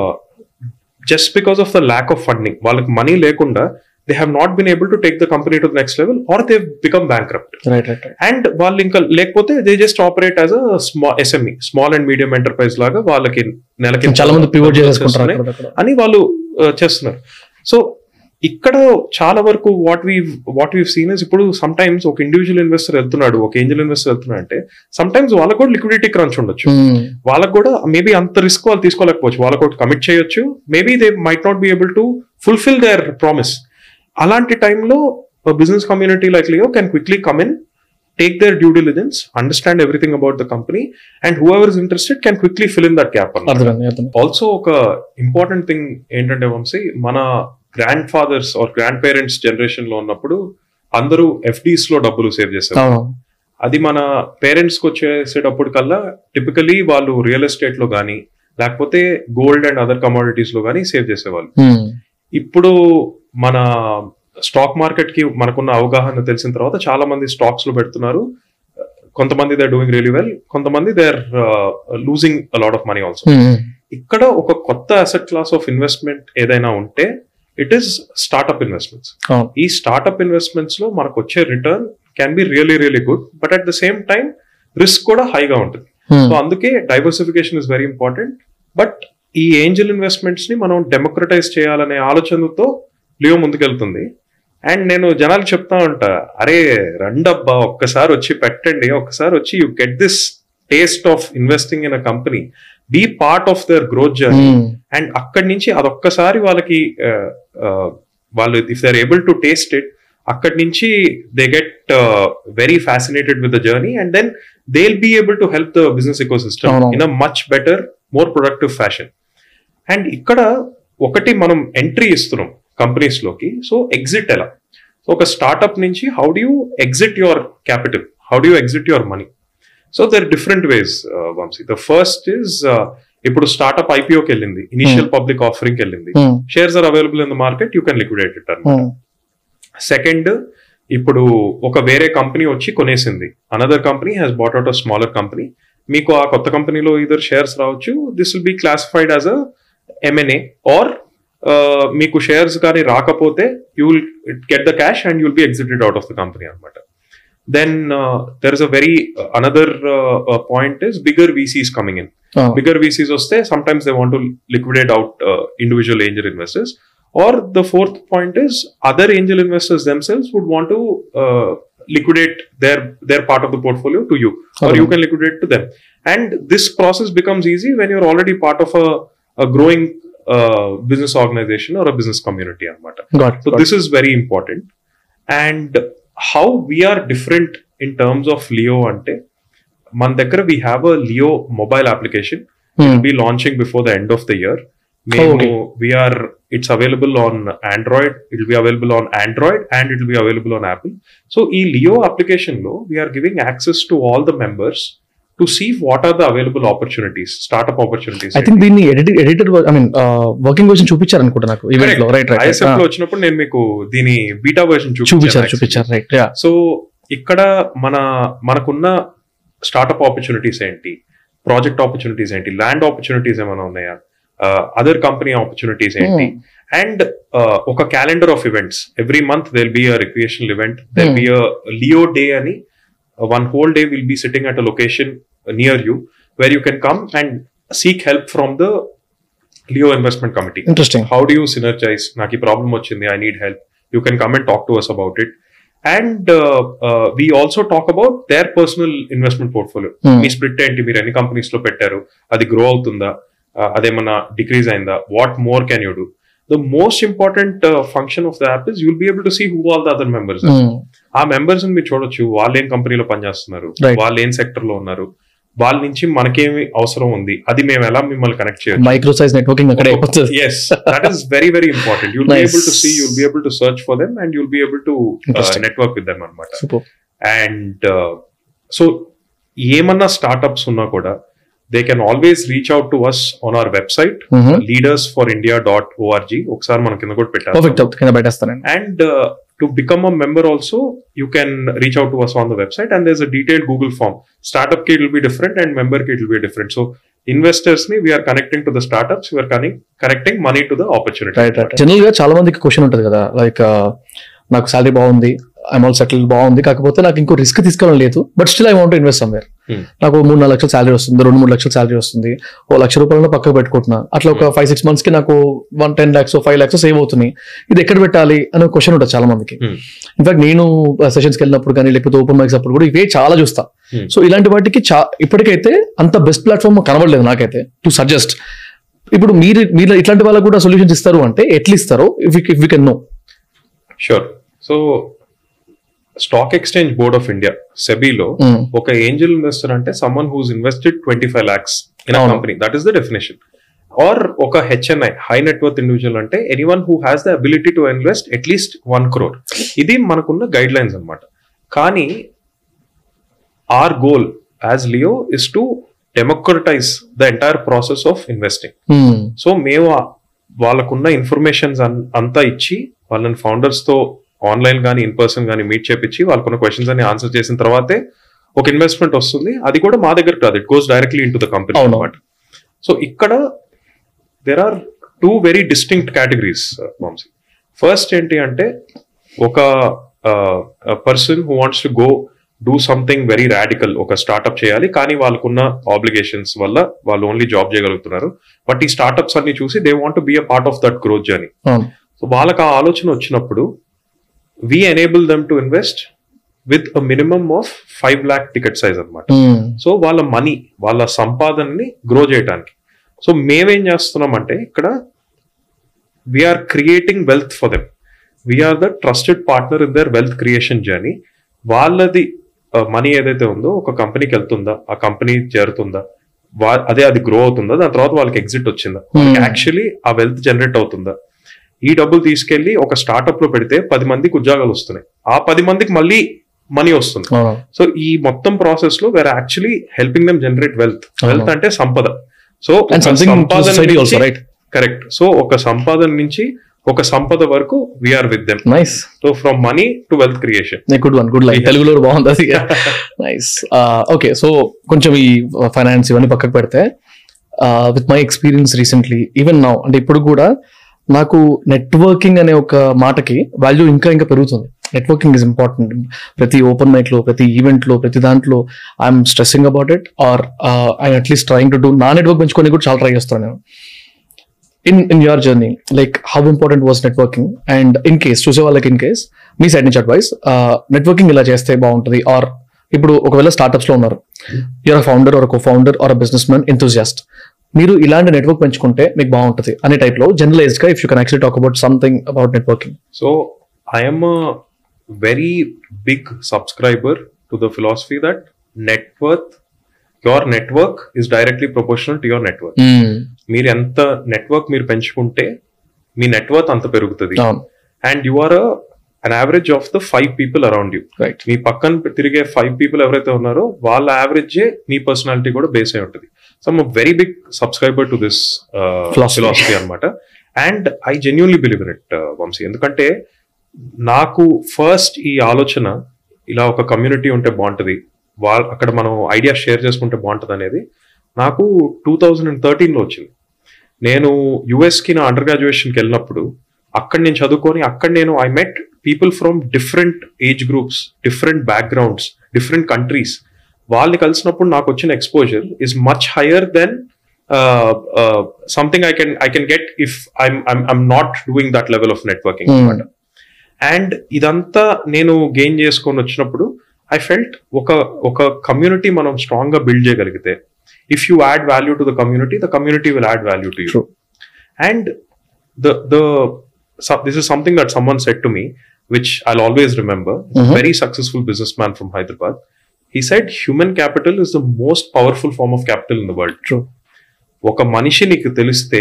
Speaker 3: just because of the lack of funding వాళ్ళకి మనీ లేకుండా they have not been able to take the company to the next level or they become 
Speaker 1: bankrupt right right
Speaker 3: and వాళ్ళు ఇంకా లేకపోతే they just operate as a small SME small and medium enterprise లాగా వాళ్ళకి నెలకి
Speaker 1: చాలా మంది pivot
Speaker 3: డబ్బులు
Speaker 1: చేసేసుకుంటారు
Speaker 3: వస్తున్నాయి
Speaker 1: అక్కడ
Speaker 3: అని వాళ్ళు uh, చేస్తున్నారు సో ఇక్కడ చాలా వరకు what we what we seen is ఇప్పుడు సమ్ టైమ్స్ ఒక ఇండివిజువల్ ఇన్వెస్టర్ వెళ్తున్నాడు ఒక ఏంజల్ ఇన్వెస్టర్ వెళ్తున్నాడు అంటే సమ్ టైమ్స్ వాళ్ళకు కూడా లిక్విడిటీ క్రంచ్ ఉండొచ్చు వాళ్ళకు కూడా మేబీ అంత రిస్క్ వాళ్ళు తీసుకోలేకపోవచ్చు వాళ్ళకు ఒకటి కమిట్ చేయొచ్చు maybe they might not be able to fulfil their promise అలాంటి టైంలో business community like Leo can quickly come in take their due diligence understand everything about the company and whoever is interested can quickly fill in that gap
Speaker 1: అర్థమైంది అర్థమైంది
Speaker 3: also ఒక important thing ఏంటంటే వంశీ మన grandfathers or grandparents generation లో ఉన్నప్పుడు అందరూ FDs లో డబ్బులు సేవ్ చేశారు
Speaker 1: అవును
Speaker 3: అది మన పేరెంట్స్ కి వచ్చేసేటప్పుడు కల్లా టిపికలీ వాళ్ళు రియల్ ఎస్టేట్ లో కానీ లేకపోతే గోల్డ్ అండ్ అదర్ కమోడిటీస్ లో కానీ సేవ్ చేసేవాళ్ళు ఇప్పుడు మన స్టాక్ మార్కెట్ కి మనకున్న అవగాహన తెలిసిన తర్వాత చాలా మంది స్టాక్స్ లో పెడుతున్నారు కొంతమంది దే డూయింగ్ రియలీ వెల్ కొంతమంది they are losing lot of money also ఇక్కడ ఒక కొత్త అసెట్ క్లాస్ ఆఫ్ ఇన్వెస్ట్మెంట్ ఏదైనా ఉంటే ఇట్ ఈస్ స్టార్ట్అప్ ఇన్వెస్ట్మెంట్స్
Speaker 1: అవును
Speaker 3: ఈ స్టార్ట్అప్ ఇన్వెస్ట్మెంట్స్ లో మనకు వచ్చే return can be really really good but at the same time risk కూడా హైగా ఉంటుంది సో అందుకే diversification is very important but ఈ ఏంజల్ ఇన్వెస్ట్మెంట్స్ ని మనం డెమోక్రటైజ్ చేయాలనే ఆలోచనతో లియో ముందుకెళ్తుంది అండ్ నేను జనాలకు చెప్తా ఉంటా అరే రండబ్బా ఒక్కసారి వచ్చి పెట్టండి ఒక్కసారి వచ్చి you get this taste of investing in a company be part of their growth journey and అక్కడి నుంచి అదొక్కసారి వాళ్ళకి ఆ, ఆ, వాళ్ళు if they are able to taste it అక్కడి నుంచి they get very fascinated with the journey and then they will be able to help the business ecosystem
Speaker 1: అవును.
Speaker 3: In a much better more productive fashion and ఇక్కడ ఒకటి మనం entry ఇస్తున్నాం companies లోకి so exit ఎలా so ఒక startup నుంచి how do you exit your capital how do you exit your money so there different ways Vamshi the first is ఇప్పుడు startup ఐపీఓకి వెళ్ళింది ఇనిషియల్ పబ్లిక్ ఆఫరింగ్ వెళ్ళింది shares are available in the market you can liquidate it అనమాట second ఇప్పుడు ఒక వేరే company వచ్చి కొనేసింది another company has bought out a smaller company మీకు ఆ కొత్త కంపెనీలో ఇద్దరు షేర్స్ రావచ్చు this will be classified as a M and A or మీకు షేర్స్ కానీ రాకపోతే you will get the cash and you'll be exited out of the company అనమాట then there is a very another point is bigger VCs coming in bigger VCs వస్తే sometimes they want to liquidate out uh, individual angel investors. Or the fourth point is other angel investors themselves would want to uh, liquidate their their part of the portfolio to you, or
Speaker 1: Okay.
Speaker 3: you can liquidate to them. And this process becomes easy when you're already part of a, a growing uh, business organization or a business community. Anamata.
Speaker 1: Got
Speaker 3: So this is very important. And how we are different in terms of Leo ante మన దగ్గర we have a Leo mobile application will be launching before the end of the year మేము
Speaker 1: okay.
Speaker 3: We are it's available on Android it be available on Android and it be available on Apple so ఈ Leo application లో we are giving access to all the members to see what are the available opportunities startup opportunities
Speaker 1: I think దీన్ని editor editor I mean working version చూపించారు అనుకుంటా నాకు event లో right right
Speaker 3: ISF లో వచ్చినప్పుడు నేను మీకు దీని బీటా వర్షన్
Speaker 1: చూపించారు చూపించారు రైట్ యా
Speaker 3: సో ఇక్కడ మన మనకున్న స్టార్ట్అప్ ఆపర్చునిటీస్ ఏంటి ప్రాజెక్ట్ ఆపర్చునిటీస్ ఏంటి ల్యాండ్ ఆపర్చునిటీస్ ఏమైనా ఉన్నాయా అదర్ కంపెనీ ఆపర్చునిటీస్ ఏంటి అండ్ ఒక calendar of events every month there'll be a recreational event there'll be a Leo day అని one whole day will be sitting at a location near you where you can come and seek help from the Leo investment committee
Speaker 1: interesting
Speaker 3: how do you synergise నాకు ఈ ప్రాబ్లం వచ్చింది I need help you can come and talk to us about it and we also talk about their personal investment portfolio మీ split ఏంటి మీరు ఎన్ని companies లో పెట్టారు అది గ్రో అవుతుందా Uh, అదేమన్నా డిక్రీజ్ అయిందా what more can you do the most important function of the app is you'll be able to see who all the other members ఆ మెంబర్స్ మీరు చూడొచ్చు వాళ్ళు ఏం కంపెనీలో పనిచేస్తున్నారు
Speaker 1: Right.
Speaker 3: వాళ్ళు ఏం సెక్టర్ లో ఉన్నారు వాళ్ళ నుంచి మనకేమి అవసరం ఉంది అది మేము ఎలా మిమ్మల్ని కనెక్ట్ చేయొచ్చు
Speaker 1: మైక్రో సైజ్ నెట్వర్కింగ్ అక్కడ అయిపోతుంది
Speaker 3: yes that is very very important you'll be
Speaker 1: Nice.
Speaker 3: able to see you'll be able to search for them and you'll be able to uh,
Speaker 1: Interesting.
Speaker 3: network with them అనమాట
Speaker 1: super
Speaker 3: and so ఏమన్నా startups ఉన్నా కూడా they can always reach out to us on our website leaders for India dot ORG ఒకసారి మన కింద కూడా పెట్టారు
Speaker 1: perfect కింద పెట్టేస్తానండి
Speaker 3: and uh, to become a member also you can reach out to us on the website and there's a detailed google form startup kit will be different and member kit will be different so investors ni we are connecting to the startups we are connecting connecting money to the opportunity
Speaker 1: right right general గా చాలా మందికి question ఉంటుంది కదా like నాకు salary బాగుంది amount settle బాగుంది కాకపోతే నాకు ఇంకో రిస్క్ తీసుకోవడం లేదు but still I want invest somewhere
Speaker 3: Hmm.
Speaker 1: నాకు మూడు నాలుగు లక్షలు సాలరీ వస్తుంది రెండు మూడు లక్షలు సాలరీ వస్తుంది ఓ లక్ష రూపాయలను పక్కకు పెట్టుకుంటున్నా అట్లా ఒక ఫైవ్ సిక్స్ మంత్స్ కి నాకు one ten lakhs five lakhs save అవుతున్నాయి ఇది ఎక్కడ పెట్టాలి అనే క్వశ్చన్ ఉంటుంది చాలా మందికి
Speaker 3: Hmm.
Speaker 1: ఇన్ఫాక్ట్ నేను సెషన్స్కి వెళ్ళినప్పుడు కానీ లేకపోతే ఓపెన్ మైక్స్ అప్పుడు కూడా ఇవే చాలా చూస్తా
Speaker 3: Hmm.
Speaker 1: సో ఇలాంటి వాటికి చా ఇప్పటికైతే అంత బెస్ట్ ప్లాట్ఫామ్ కనబడలేదు నాకైతే టు సజెస్ట్ ఇప్పుడు మీరు మీరు ఇట్లాంటి వాళ్ళకి కూడా సొల్యూషన్స్ ఇస్తారు అంటే ఎట్లా ఇస్తారో if if we can know
Speaker 3: sure so stock exchange board of India సెబీలో ఒక ఏంజల్ ఇన్వెస్టర్ అంటే someone who's invested twenty five lakhs in
Speaker 1: అవును.
Speaker 3: Company that is the definition or ఒక హెచ్ఎన్ఐ హై నెట్వర్త్ ఇండివిజువల్ అంటే anyone who has the ability to invest at least one crore ఇది మనకున్న guidelines అనమాట కానీ our goal as Leo is to democratise the entire process of investing so మేము ఆ- వాళ్ళకున్న informations అంతా ఇచ్చి వాళ్ళని ఫౌండర్స్ తో ఆన్లైన్ కానీ ఇన్ పర్సన్ కానీ మీట్ చేపించి వాళ్ళకున్న క్వశ్చన్స్ అన్ని ఆన్సర్ చేసిన తర్వాతే ఒక ఇన్వెస్ట్మెంట్ వస్తుంది అది కూడా మా దగ్గర కాదు it goes directly into the company
Speaker 1: అవును.
Speaker 3: అనమాట సో ఇక్కడ there are two very distinct categories Vamshi first ఏంటి అంటే ఒక person who wants to go do something very radical ఒక స్టార్ట్అప్ చేయాలి కానీ వాళ్ళకున్న ఆబ్లిగేషన్స్ వల్ల వాళ్ళు ఓన్లీ జాబ్ చేయగలుగుతున్నారు బట్ ఈ స్టార్ట్అప్స్ అన్ని చూసి they want be a part of that growth journey
Speaker 1: అవును
Speaker 3: సో వాళ్ళకి ఆ ఆలోచన వచ్చినప్పుడు we enable them to invest with a minimum of five lakh ticket size అనమాట సో వాళ్ళ మనీ వాళ్ళ సంపాదనని గ్రో చేయడానికి సో మేమేం చేస్తున్నాం అంటే ఇక్కడ we are creating wealth for them we are the trusted partner in their wealth creation journey వాళ్ళది మనీ ఏదైతే ఉందో ఒక కంపెనీకి వెళ్తుందా ఆ కంపెనీ చేరుతుందా వా- అదే అది గ్రో అవుతుందా దాని తర్వాత వాళ్ళకి ఎగ్జిట్ వచ్చిందా యాక్చువల్లీ ఆ వెల్త్ జనరేట్ అవుతుందా ఈ డబ్బులు తీసుకెళ్లి ఒక స్టార్ట్అప్ లో పెడితే పది మందికి ఉద్యోగాలు వస్తున్నాయి ఆ పది మందికి మళ్ళీ మనీ వస్తుంది
Speaker 1: అవును.
Speaker 3: సో ఈ మొత్తం ప్రాసెస్ లో where actually helping them generate wealth wealth అంటే సంపద so
Speaker 1: And something to society also, right?
Speaker 3: Correct so ఒక సంపాదన నుంచి ఒక సంపద వరకు we are with them
Speaker 1: nice
Speaker 3: so from money to wealth creation
Speaker 1: good one good like తెలుగులో బాగుంది అది నైస్ ఓకే సో కొంచెం ఈ ఫైనాన్స్ ఇవన్నీ పక్కకు పెడితే with my experience recently even now అంటే ఇప్పుడు కూడా నాకు నెట్వర్కింగ్ అనే ఒక మాటకి వాల్యూ ఇంకా ఇంకా పెరుగుతుంది నెట్వర్కింగ్ ఇస్ ఇంపార్టెంట్ ప్రతి ఓపెన్ నైట్ లో ప్రతి ఈవెంట్ లో ప్రతి దాంట్లో I'm stressing about it or I at least trying to do నా నెట్వర్క్ పెంచుకొని కూడా చాలా ట్రై చేస్తాను నేను in in your journey like how important was networking and in case చూసే వాళ్ళకి ఇన్ కేస్ మీ సైడ్ నుంచి అడ్వైస్ నెట్వర్కింగ్ ఇలా చేస్తే బాగుంటుంది ఆర్ ఇప్పుడు ఒకవేళ స్టార్ట్అప్స్ లో ఉన్నారు you're founder or cofounder or business businessman enthusiast మీరు ఇలాంటి నెట్వర్క్ పెంచుకుంటే మీకు బాగుంటుంది అనే టైప్ లో జనరలైజ్డ్ గా if you can actually talk about something about networking
Speaker 3: so I'm very big subscriber to the philosophy that network your network is directly proportional to your network మీరు ఎంత నెట్వర్క్ మీరు పెంచుకుంటే మీ నెట్వర్క్ అంత పెరుగుతుంది
Speaker 1: అవును
Speaker 3: and you are an average of the five people around you
Speaker 1: right
Speaker 3: మీ పక్కన తిరిగే ఫైవ్ పీపుల్ ఎవరైతే ఉన్నారో వాళ్ళ యావరేజ్ మీ పర్సనాలిటీ కూడా బేస్ అయి ఉంటుంది so I'm very big subscriber to this
Speaker 1: Philosophy.
Speaker 3: Philosophy అనమాట and I genuinely believe in it Vamshi ఎందుకంటే నాకు ఫస్ట్ ఈ ఆలోచన ఇలా ఒక కమ్యూనిటీ ఉంటే బాగుంటుంది వాళ్ళ అక్కడ మనం ఐడియా షేర్ చేసుకుంటే బాగుంటుంది అనేది నాకు టూ థౌజండ్ అండ్ థర్టీన్లో వచ్చింది నేను యుఎస్కి నా అండర్ గ్రాడ్యుయేషన్కి వెళ్ళినప్పుడు అక్కడ నేను చదువుకొని అక్కడ నేను I met people from different age groups different backgrounds different countries వాళ్ళని కలిసినప్పుడు నాకు వచ్చిన exposure is much higher than something I can I can get if I'm I'm not doing that level of networking అనమాట and ఇదంతా నేను gain చేసుకొని వచ్చినప్పుడు I felt ఒక ఒక కమ్యూనిటీ మనం స్ట్రాంగ్ గా బిల్డ్ చేయగలిగితే if you add value to the community the community will add value to you
Speaker 1: True.
Speaker 3: And the the this is something that someone said to me which I always remember very successful businessman from Hyderabad he said human capital is the most powerful form of capital in the world
Speaker 1: true
Speaker 3: ఒక మనిషి నీకు తెలిస్తే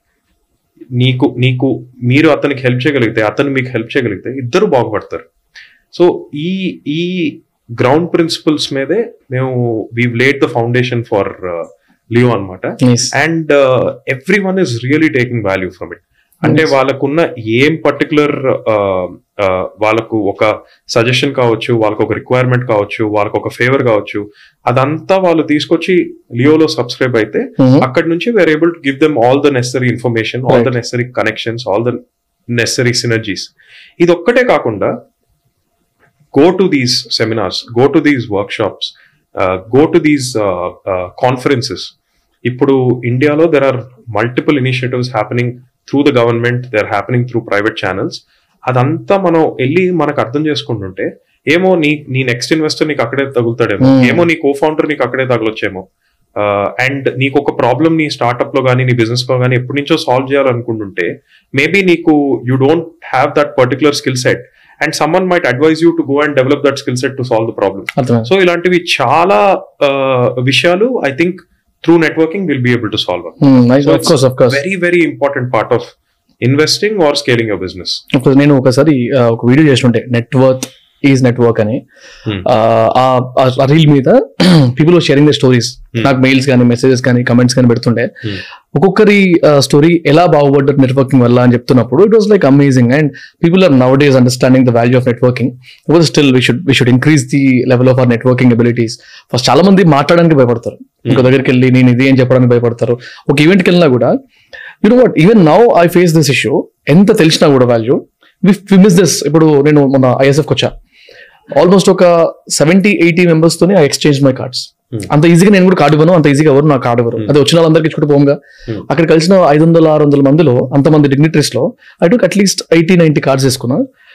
Speaker 3: నీకు నీకు మీరు అతనికి help చేయగలిగితే అతను మీకు హెల్ప్ చేయగలిగితే ఇద్దరు బాగుపడతారు సో ఈ ఈ గ్రౌండ్ ప్రిన్సిపల్స్ మీదే మేము we laid the foundation for Leo అనమాట
Speaker 1: nice
Speaker 3: and everyone is really taking value from it అంటే వాళ్ళకున్న ఏం పర్టికులర్ వాళ్ళకు ఒక సజెషన్ కావచ్చు వాళ్ళకు ఒక రిక్వైర్మెంట్ కావచ్చు వాళ్ళకు ఒక ఫేవర్ కావచ్చు అదంతా వాళ్ళు తీసుకొచ్చి లియోలో సబ్స్క్రైబ్ అయితే అక్కడ నుంచి we're able to give them all the necessary information all the necessary connections all the necessary synergies ఇది ఒక్కటే కాకుండా go to these seminars go to these workshops go to these conferences ఇప్పుడు ఇండియాలో there are multiple initiatives happening through the government they are happening through private channels అదంతా మనం వెళ్ళి మనకు అర్థం చేసుకుంటుంటే ఏమో నీ నీ నెక్స్ట్ ఇన్వెస్టర్ నీకు అక్కడే తగులుతాడేమో
Speaker 1: Hmm.
Speaker 3: ఏమో నీ కో ఫౌండర్ నీకు అక్కడే తగలొచ్చేమో అండ్ నీకు ఒక ప్రాబ్లం నీ స్టార్ట్అప్ లో కానీ నీ బిజినెస్ లో కానీ ఎప్పటి నుంచో సాల్వ్ చేయాలనుకుంటుంటే మేబీ నీకు you don't have that particular skill set and someone might advise you to go and develop that skill set to solve the problem
Speaker 1: అర్థమైంది
Speaker 3: సో ఇలాంటివి చాలా uh, విషయాలు I think through networking will be able to solve
Speaker 1: nice of course of course
Speaker 3: very very important part of investing or scaling your business
Speaker 1: ఒక నేను ఒకసారి ఆ, ఒక video చేస్తుంటే నెట్వర్క్ ఈజ్ నెట్వర్క్ అని
Speaker 3: Hmm.
Speaker 1: ఆ రీల్ మీద పీపుల్ షేరింగ్ ద స్టోరీస్ నాకు మెయిల్స్ కానీ మెసేజెస్ కానీ కమెంట్స్ కానీ పెడుతుండే
Speaker 3: Hmm.
Speaker 1: ఒక్కొక్కరి స్టోరీ ఎలా బాగుపడ్డారు నెట్వర్కింగ్ వల్ల అని చెప్తున్నప్పుడు it was like amazing and people are nowadays understanding the value of networking still we should we should increase the level of our networking abilities first చాలా మంది మాట్లాడడానికి భయపడతారు ఇంకో దగ్గరికి వెళ్ళి నేను ఇది అని చెప్పడానికి భయపడతారు ఒక ఈవెంట్కి వెళ్ళినా కూడా you know what even now I face this issue ఎంత తెలిసినా కూడా వాల్యూ వి మిస్ దిస్ ఇప్పుడు నేను మన ఐఎస్ఎఫ్ వచ్చా ఆల్మోస్ట్ ఒక సెవెంటీ ఎయిటీ మెంబర్స్ తోనే I exchange my cards
Speaker 3: Hmm.
Speaker 1: అంత ఈజీగా నేను కూడా కార్డు ఇవ్వను అంత ఈజీగా ఎవరు నాకు కార్డు ఇవ్వరు అదే వచ్చిన వాళ్ళందరికీ ఇచ్చుకుంటూ పోగా
Speaker 3: Hmm.
Speaker 1: అక్కడ కలిసిన ఐదు వందల ఆరు వందల మందిలో అంతమంది డిగ్నిటరీస్ లో I took at least eighty ninety cards వేసుకున్నా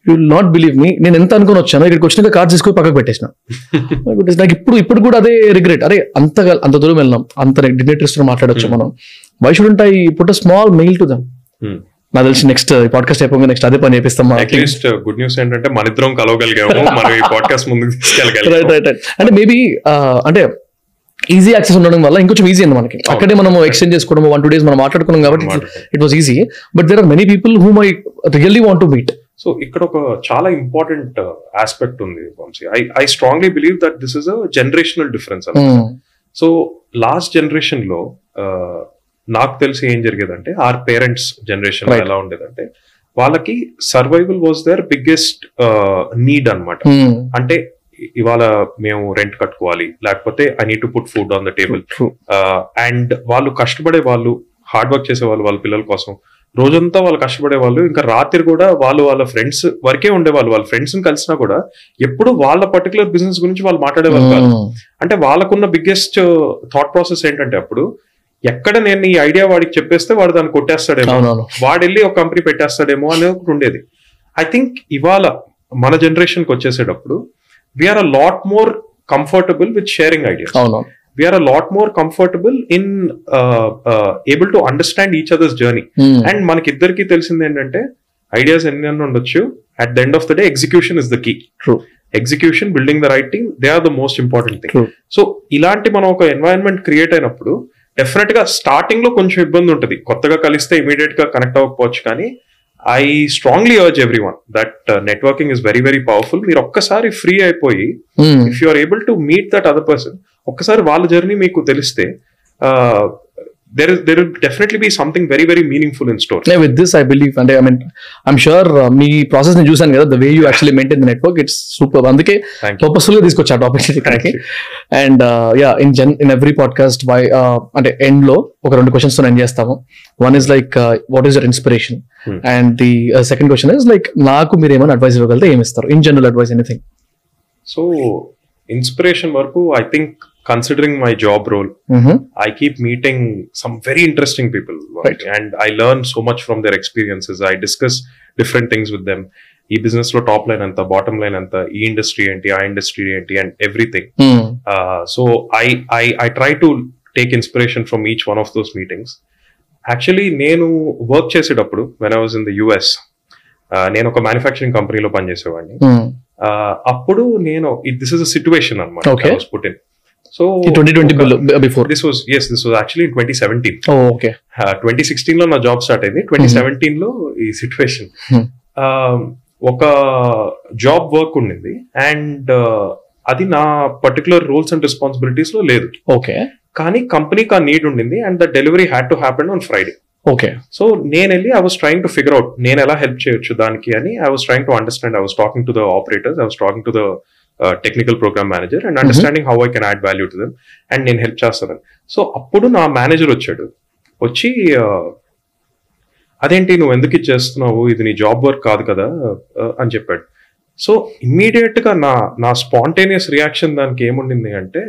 Speaker 1: you will not believe me నేను ఎంత అనుకుని వచ్చాను ఇక్కడికి వచ్చినాక కార్డ్స్ తీసుకొని పక్కకు పెట్టేసిన నాకు ఇప్పుడు ఇప్పుడు కూడా అదే రిగ్రెట్ అరే అంత అంత దూరం వెళ్ళినాం అంత డిగ్నేటరీస్ మాట్లాడొచ్చు మనం why shouldn't I put a small mail to them నాకు తెలిసి నెక్స్ట్ పాడ్కాస్ట్ అయిపోయి నెక్స్ట్ అదే పని చేపిస్తాం మా
Speaker 3: అట్లీస్ట్ గుడ్ న్యూస్ ఏంటంటే మన ఇద్దరం కలవగలిగాము మనం ఈ పాడ్కాస్ట్ ముందుకు
Speaker 1: రైట్
Speaker 3: తీసుకెళ్ళగలిగాము
Speaker 1: రైట్ రైట్ అంటే మేబీ అంటే ఈజీ యాక్సెస్ ఉండడం వల్ల ఇంకొంచెం ఈజీ అండి మనకి అక్కడే మనం ఎక్స్చేంజ్ చేసుకోవడం వన్ టూ డేస్ మనం మాట్లాడుకున్నాం కాబట్టి it was easy but there are many people whom I really want to meet
Speaker 3: so ఇక్కడ ఒక చాలా ఇంపార్టెంట్ ఆస్పెక్ట్ ఉంది Vamshi I I strongly believe that this is a generational difference so last generation లో ఆ, నాకు తెలిసి ఏం జరిగేదంటే ఆర్ పేరెంట్స్ జనరేషన్
Speaker 1: Right.
Speaker 3: ఎలా ఉండేదంటే వాళ్ళకి survival was their biggest need అన్నమాట అంటే ఇ- ఇవాళ మేము రెంట్ కట్టుకోవాలి లేకపోతే I need to put food on the table
Speaker 1: true
Speaker 3: and వాళ్ళు కష్టపడే వాళ్ళు హార్డ్ వర్క్ చేసే వాళ్ళు వాళ్ళ పిల్లల కోసం రోజంతా వాళ్ళు కష్టపడే వాళ్ళు ఇంకా రాత్రి కూడా వాళ్ళు వాళ్ళ ఫ్రెండ్స్ వరకే ఉండేవాళ్ళు వాళ్ళ ఫ్రెండ్స్ కలిసినా కూడా ఎప్పుడు వాళ్ళ పర్టికులర్ బిజినెస్ గురించి వాళ్ళు మాట్లాడేవాళ్ళు కాదు అంటే వాళ్ళకున్న బిగ్గెస్ట్ థాట్ ప్రాసెస్ ఏంటంటే అప్పుడు ఎక్కడ నేను ఈ ఐడియా వాడికి చెప్పేస్తే వాడు దాన్ని కొట్టేస్తాడేమో
Speaker 1: అవునవును
Speaker 3: వాడు వెళ్ళి ఒక కంపెనీ పెట్టేస్తాడేమో అనేది ఒకటి ఉండేది ఐ థింక్ ఇవాళ మన జనరేషన్ కి వచ్చేసేటప్పుడు we are a lot more comfortable with sharing ideas
Speaker 1: అవునవును
Speaker 3: we are a lot more comfortable in able to understand each other's journey and మనకి ఇద్దరికి తెలిసింది ఏంటంటే ఐడియాస్ ఎన్ని అన్న ఉండొచ్చు at the end of the day execution is the key
Speaker 1: true
Speaker 3: execution building the right thing they are the most important thing
Speaker 1: True.
Speaker 3: So ఇలాంటి మనం ఒక ఎన్వైరన్మెంట్ క్రియేట్ అయినప్పుడు డెఫినెట్ గా స్టార్టింగ్ లో కొంచెం ఇబ్బంది ఉంటుంది కొత్తగా కలిస్తే ఇమీడియట్ గా కనెక్ట్ అవ్వకపోవచ్చు కానీ I strongly urge everyone that networking is very very powerful మీరు ఒక్కసారి ఫ్రీ అయిపోయి if you are able to meet that other person ఒక్కసారి వాళ్ళ జర్నీ మీకు తెలిస్తే there there definitely be something very very meaningful in store
Speaker 1: with this I believe అంటే I mean I'm sure మీ process ని చూసాను కదా the way you actually maintain the network it's super అందుకే
Speaker 3: Thank you.
Speaker 1: పర్పస్ఫుల్ గా తీసుకొచ్చా topic ఇక్కడికి and yeah in gen in every podcast by అంటే ఎండ్ లో ఒక రెండు క్వశ్చన్స్ తో ఎండ్ చేస్తాము one is like what is your inspiration
Speaker 3: Hmm.
Speaker 1: And the second question is like నాకు మీరు ఏమైనా అడ్వైస్ ఇవ్వగలితే ఏమి ఇస్తారు in general advice anything
Speaker 3: so inspiration వరకు I think considering my job role I keep meeting some very interesting people,
Speaker 1: Right.
Speaker 3: and I learn so much from their experiences. I discuss different things with them. ఈ business లో top line ఎంత bottom line ఎంత ఈ industry ఏంటి ఆ industry ఏంటి and everything so I I I try to take inspiration from each one of those meetings actually నేను work చేసేటప్పుడు when I was in the US నేను ఒక మ్యానుఫ్యాక్చరింగ్ కంపెనీలో పనిచేసేవాడిని Uh, అప్పుడు నేను దిస్ ఇస్ అ సిచ్యువేషన్ అనమాట
Speaker 1: Okay.
Speaker 3: Put in so
Speaker 1: twenty twenty before
Speaker 3: this was yes this was actually twenty seventeen
Speaker 1: okay
Speaker 3: twenty sixteen లో నా జాబ్ స్టార్ట్ అయింది ట్వంటీ సెవెంటీన్ లో ఈ సిచ్యువేషన్
Speaker 1: Hmm.
Speaker 3: ఒక జాబ్ వర్క్ ఉండింది అండ్ అది నా పర్టికులర్ రూల్స్ అండ్ రెస్పాన్సిబిలిటీస్ లో లేదు
Speaker 1: ఓకే
Speaker 3: కానీ కంపెనీకి ఆ నీడ్ ఉండింది and the delivery had to happen on Friday
Speaker 1: okay
Speaker 3: so నేను వెళ్ళి I was trying to figure out నేను ఎలా హెల్ప్ చేయొచ్చు దానికి అని I was trying to understand I was talking to the operators I was talking to the technical program manager and understanding how I can add value to them and నేను help చేస్తానని so అప్పుడు నా manager వచ్చాడు వచ్చి uh, అదేంటి నువ్వు ఎందుకు ఇది చేస్తున్నావు ఇది నీ జాబ్ వర్క్ కాదు కదా uh, అని చెప్పాడు సో ఇమ్మీడియట్ గా నా నా స్పాంటేనియస్ రియాక్షన్ దానికి ఏముండింది అంటే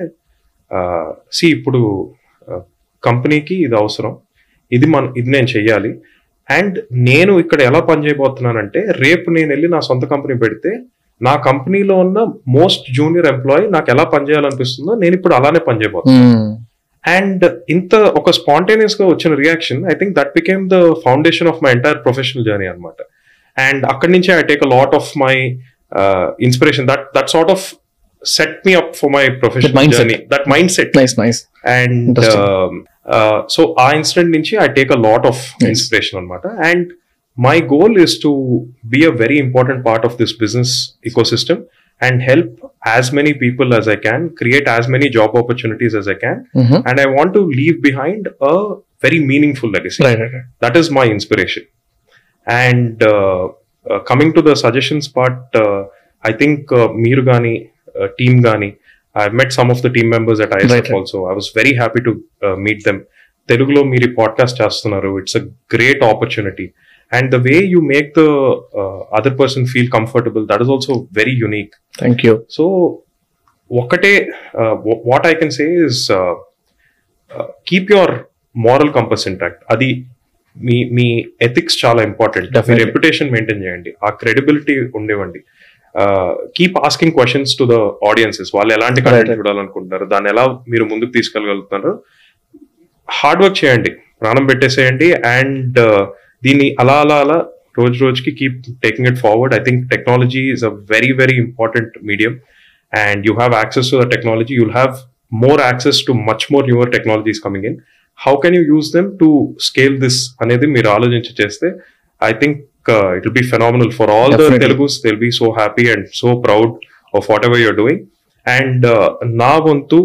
Speaker 3: సి ఇప్పుడు కంపెనీకి ఇది అవసరం ఇది మన ఇది నేను చెయ్యాలి అండ్ నేను ఇక్కడ ఎలా పని చేయబోతున్నానంటే రేపు నేను వెళ్ళి నా సొంత కంపెనీ పెడితే నా కంపెనీలో ఉన్న మోస్ట్ జూనియర్ ఎంప్లాయీ నాకు ఎలా పనిచేయాలనిపిస్తుందో నేను ఇప్పుడు అలానే పని చేయబోతున్నాను అండ్ ఇంత ఒక స్పాంటేనియస్ గా వచ్చిన reaction I think that became the foundation of my entire professional journey అనమాట అండ్ అక్కడి నుంచి I take a lot of my inspiration that that sort of set me up for my professional
Speaker 1: mindset.
Speaker 3: Journey that mindset
Speaker 1: nice nice
Speaker 3: and
Speaker 1: Interesting.
Speaker 3: So ఆ incident నుంచి I take a lot of
Speaker 1: Nice.
Speaker 3: Inspiration అనమాట and my goal is to be a very important part of this business ecosystem and help as many people as I can create as many job opportunities as I can and I want to leave behind a very meaningful legacy
Speaker 1: right right
Speaker 3: that is my inspiration and uh, uh, coming to the suggestions part uh, i think uh, మీరు గాని team గాని I met some of the team members at ISF
Speaker 1: Right, right.
Speaker 3: Also I was very happy to meet them తెలుగులో మీరు podcast చేస్తున్నారు it's a great opportunity and the way you make the other person feel comfortable that is also very unique
Speaker 1: thank you
Speaker 3: so ఒకటే what I can say is keep your moral compass intact అది మీ మీ ethics చాలా important మీ
Speaker 1: Definitely.
Speaker 3: Reputation maintain చేయండి ఆ credibility ఉండేవండి keep asking questions to the audiences వాళ్ళు ఎలాంటి కంటెంట్
Speaker 1: Right.
Speaker 3: చూడాలనుకుంటున్నారు దాన్ని ఎలా మీరు ముందుకు తీసుకెళ్ళగలుగుతున్నారు హార్డ్ వర్క్ చేయండి ప్రాణం పెట్టేసేయండి అండ్ దీన్ని అలా అలా అలా రోజు రోజుకి keep taking it forward I think technology is a very very important medium and you have access to the technology you'll have more access to much more newer technologies coming in how can you use them to scale this అనేది మీరు ఆలోచించి చేస్తే I think it will be phenomenal for all the
Speaker 1: Definitely.
Speaker 3: Telugus they'll be so happy and so proud of whatever you're doing and నా వంతు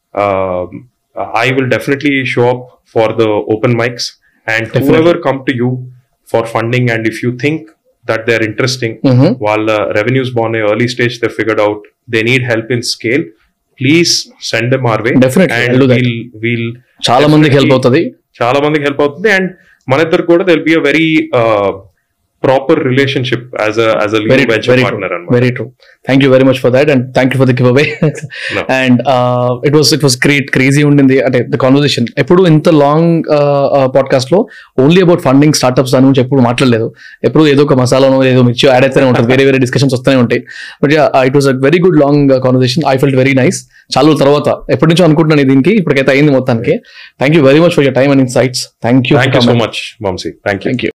Speaker 3: I will definitely show up for the open mics and
Speaker 1: Definitely.
Speaker 3: whoever come to you for funding and if you think that they're interesting while uh, revenues born early stage they figured out they need help in scale please send them our way
Speaker 1: Definitely,
Speaker 3: and
Speaker 1: I'll do that.
Speaker 3: we'll we'll
Speaker 1: చాలా మందికి help అవుతుంది
Speaker 3: చాలా మందికి help అవుతుంది and మన ఇద్దరు కూడా they'll be a very proper relationship as as a
Speaker 1: very
Speaker 3: lead venture
Speaker 1: very
Speaker 3: partner
Speaker 1: true
Speaker 3: అనమాట
Speaker 1: very true thank you very much for that and thank you for the giveaway
Speaker 3: No.
Speaker 1: And it was it was great crazy ఉండింది అంటే the conversation ఎప్పుడు ఇంత long podcast లో only about funding startups దాని గురించి ఎప్పుడు మాట్లాడలేదు ఎప్పుడు ఏదో ఒక మసాలానో ఏదో మిర్చి యాడ్ అయితేనే ఉంటుంది వేరే వేరే డిస్కషన్స్ వస్తూనే ఉంటాయి but it was a very good long conversation I felt very nice చాలా రోజుల తర్వాత ఎప్పటి నుంచో అనుకుంటున్నాను దీనికి ఇప్పటికైతే అయింది మొత్తానికి thank you very much for your time and insights thank you
Speaker 3: thank you so much Vamshi thank you
Speaker 1: thank you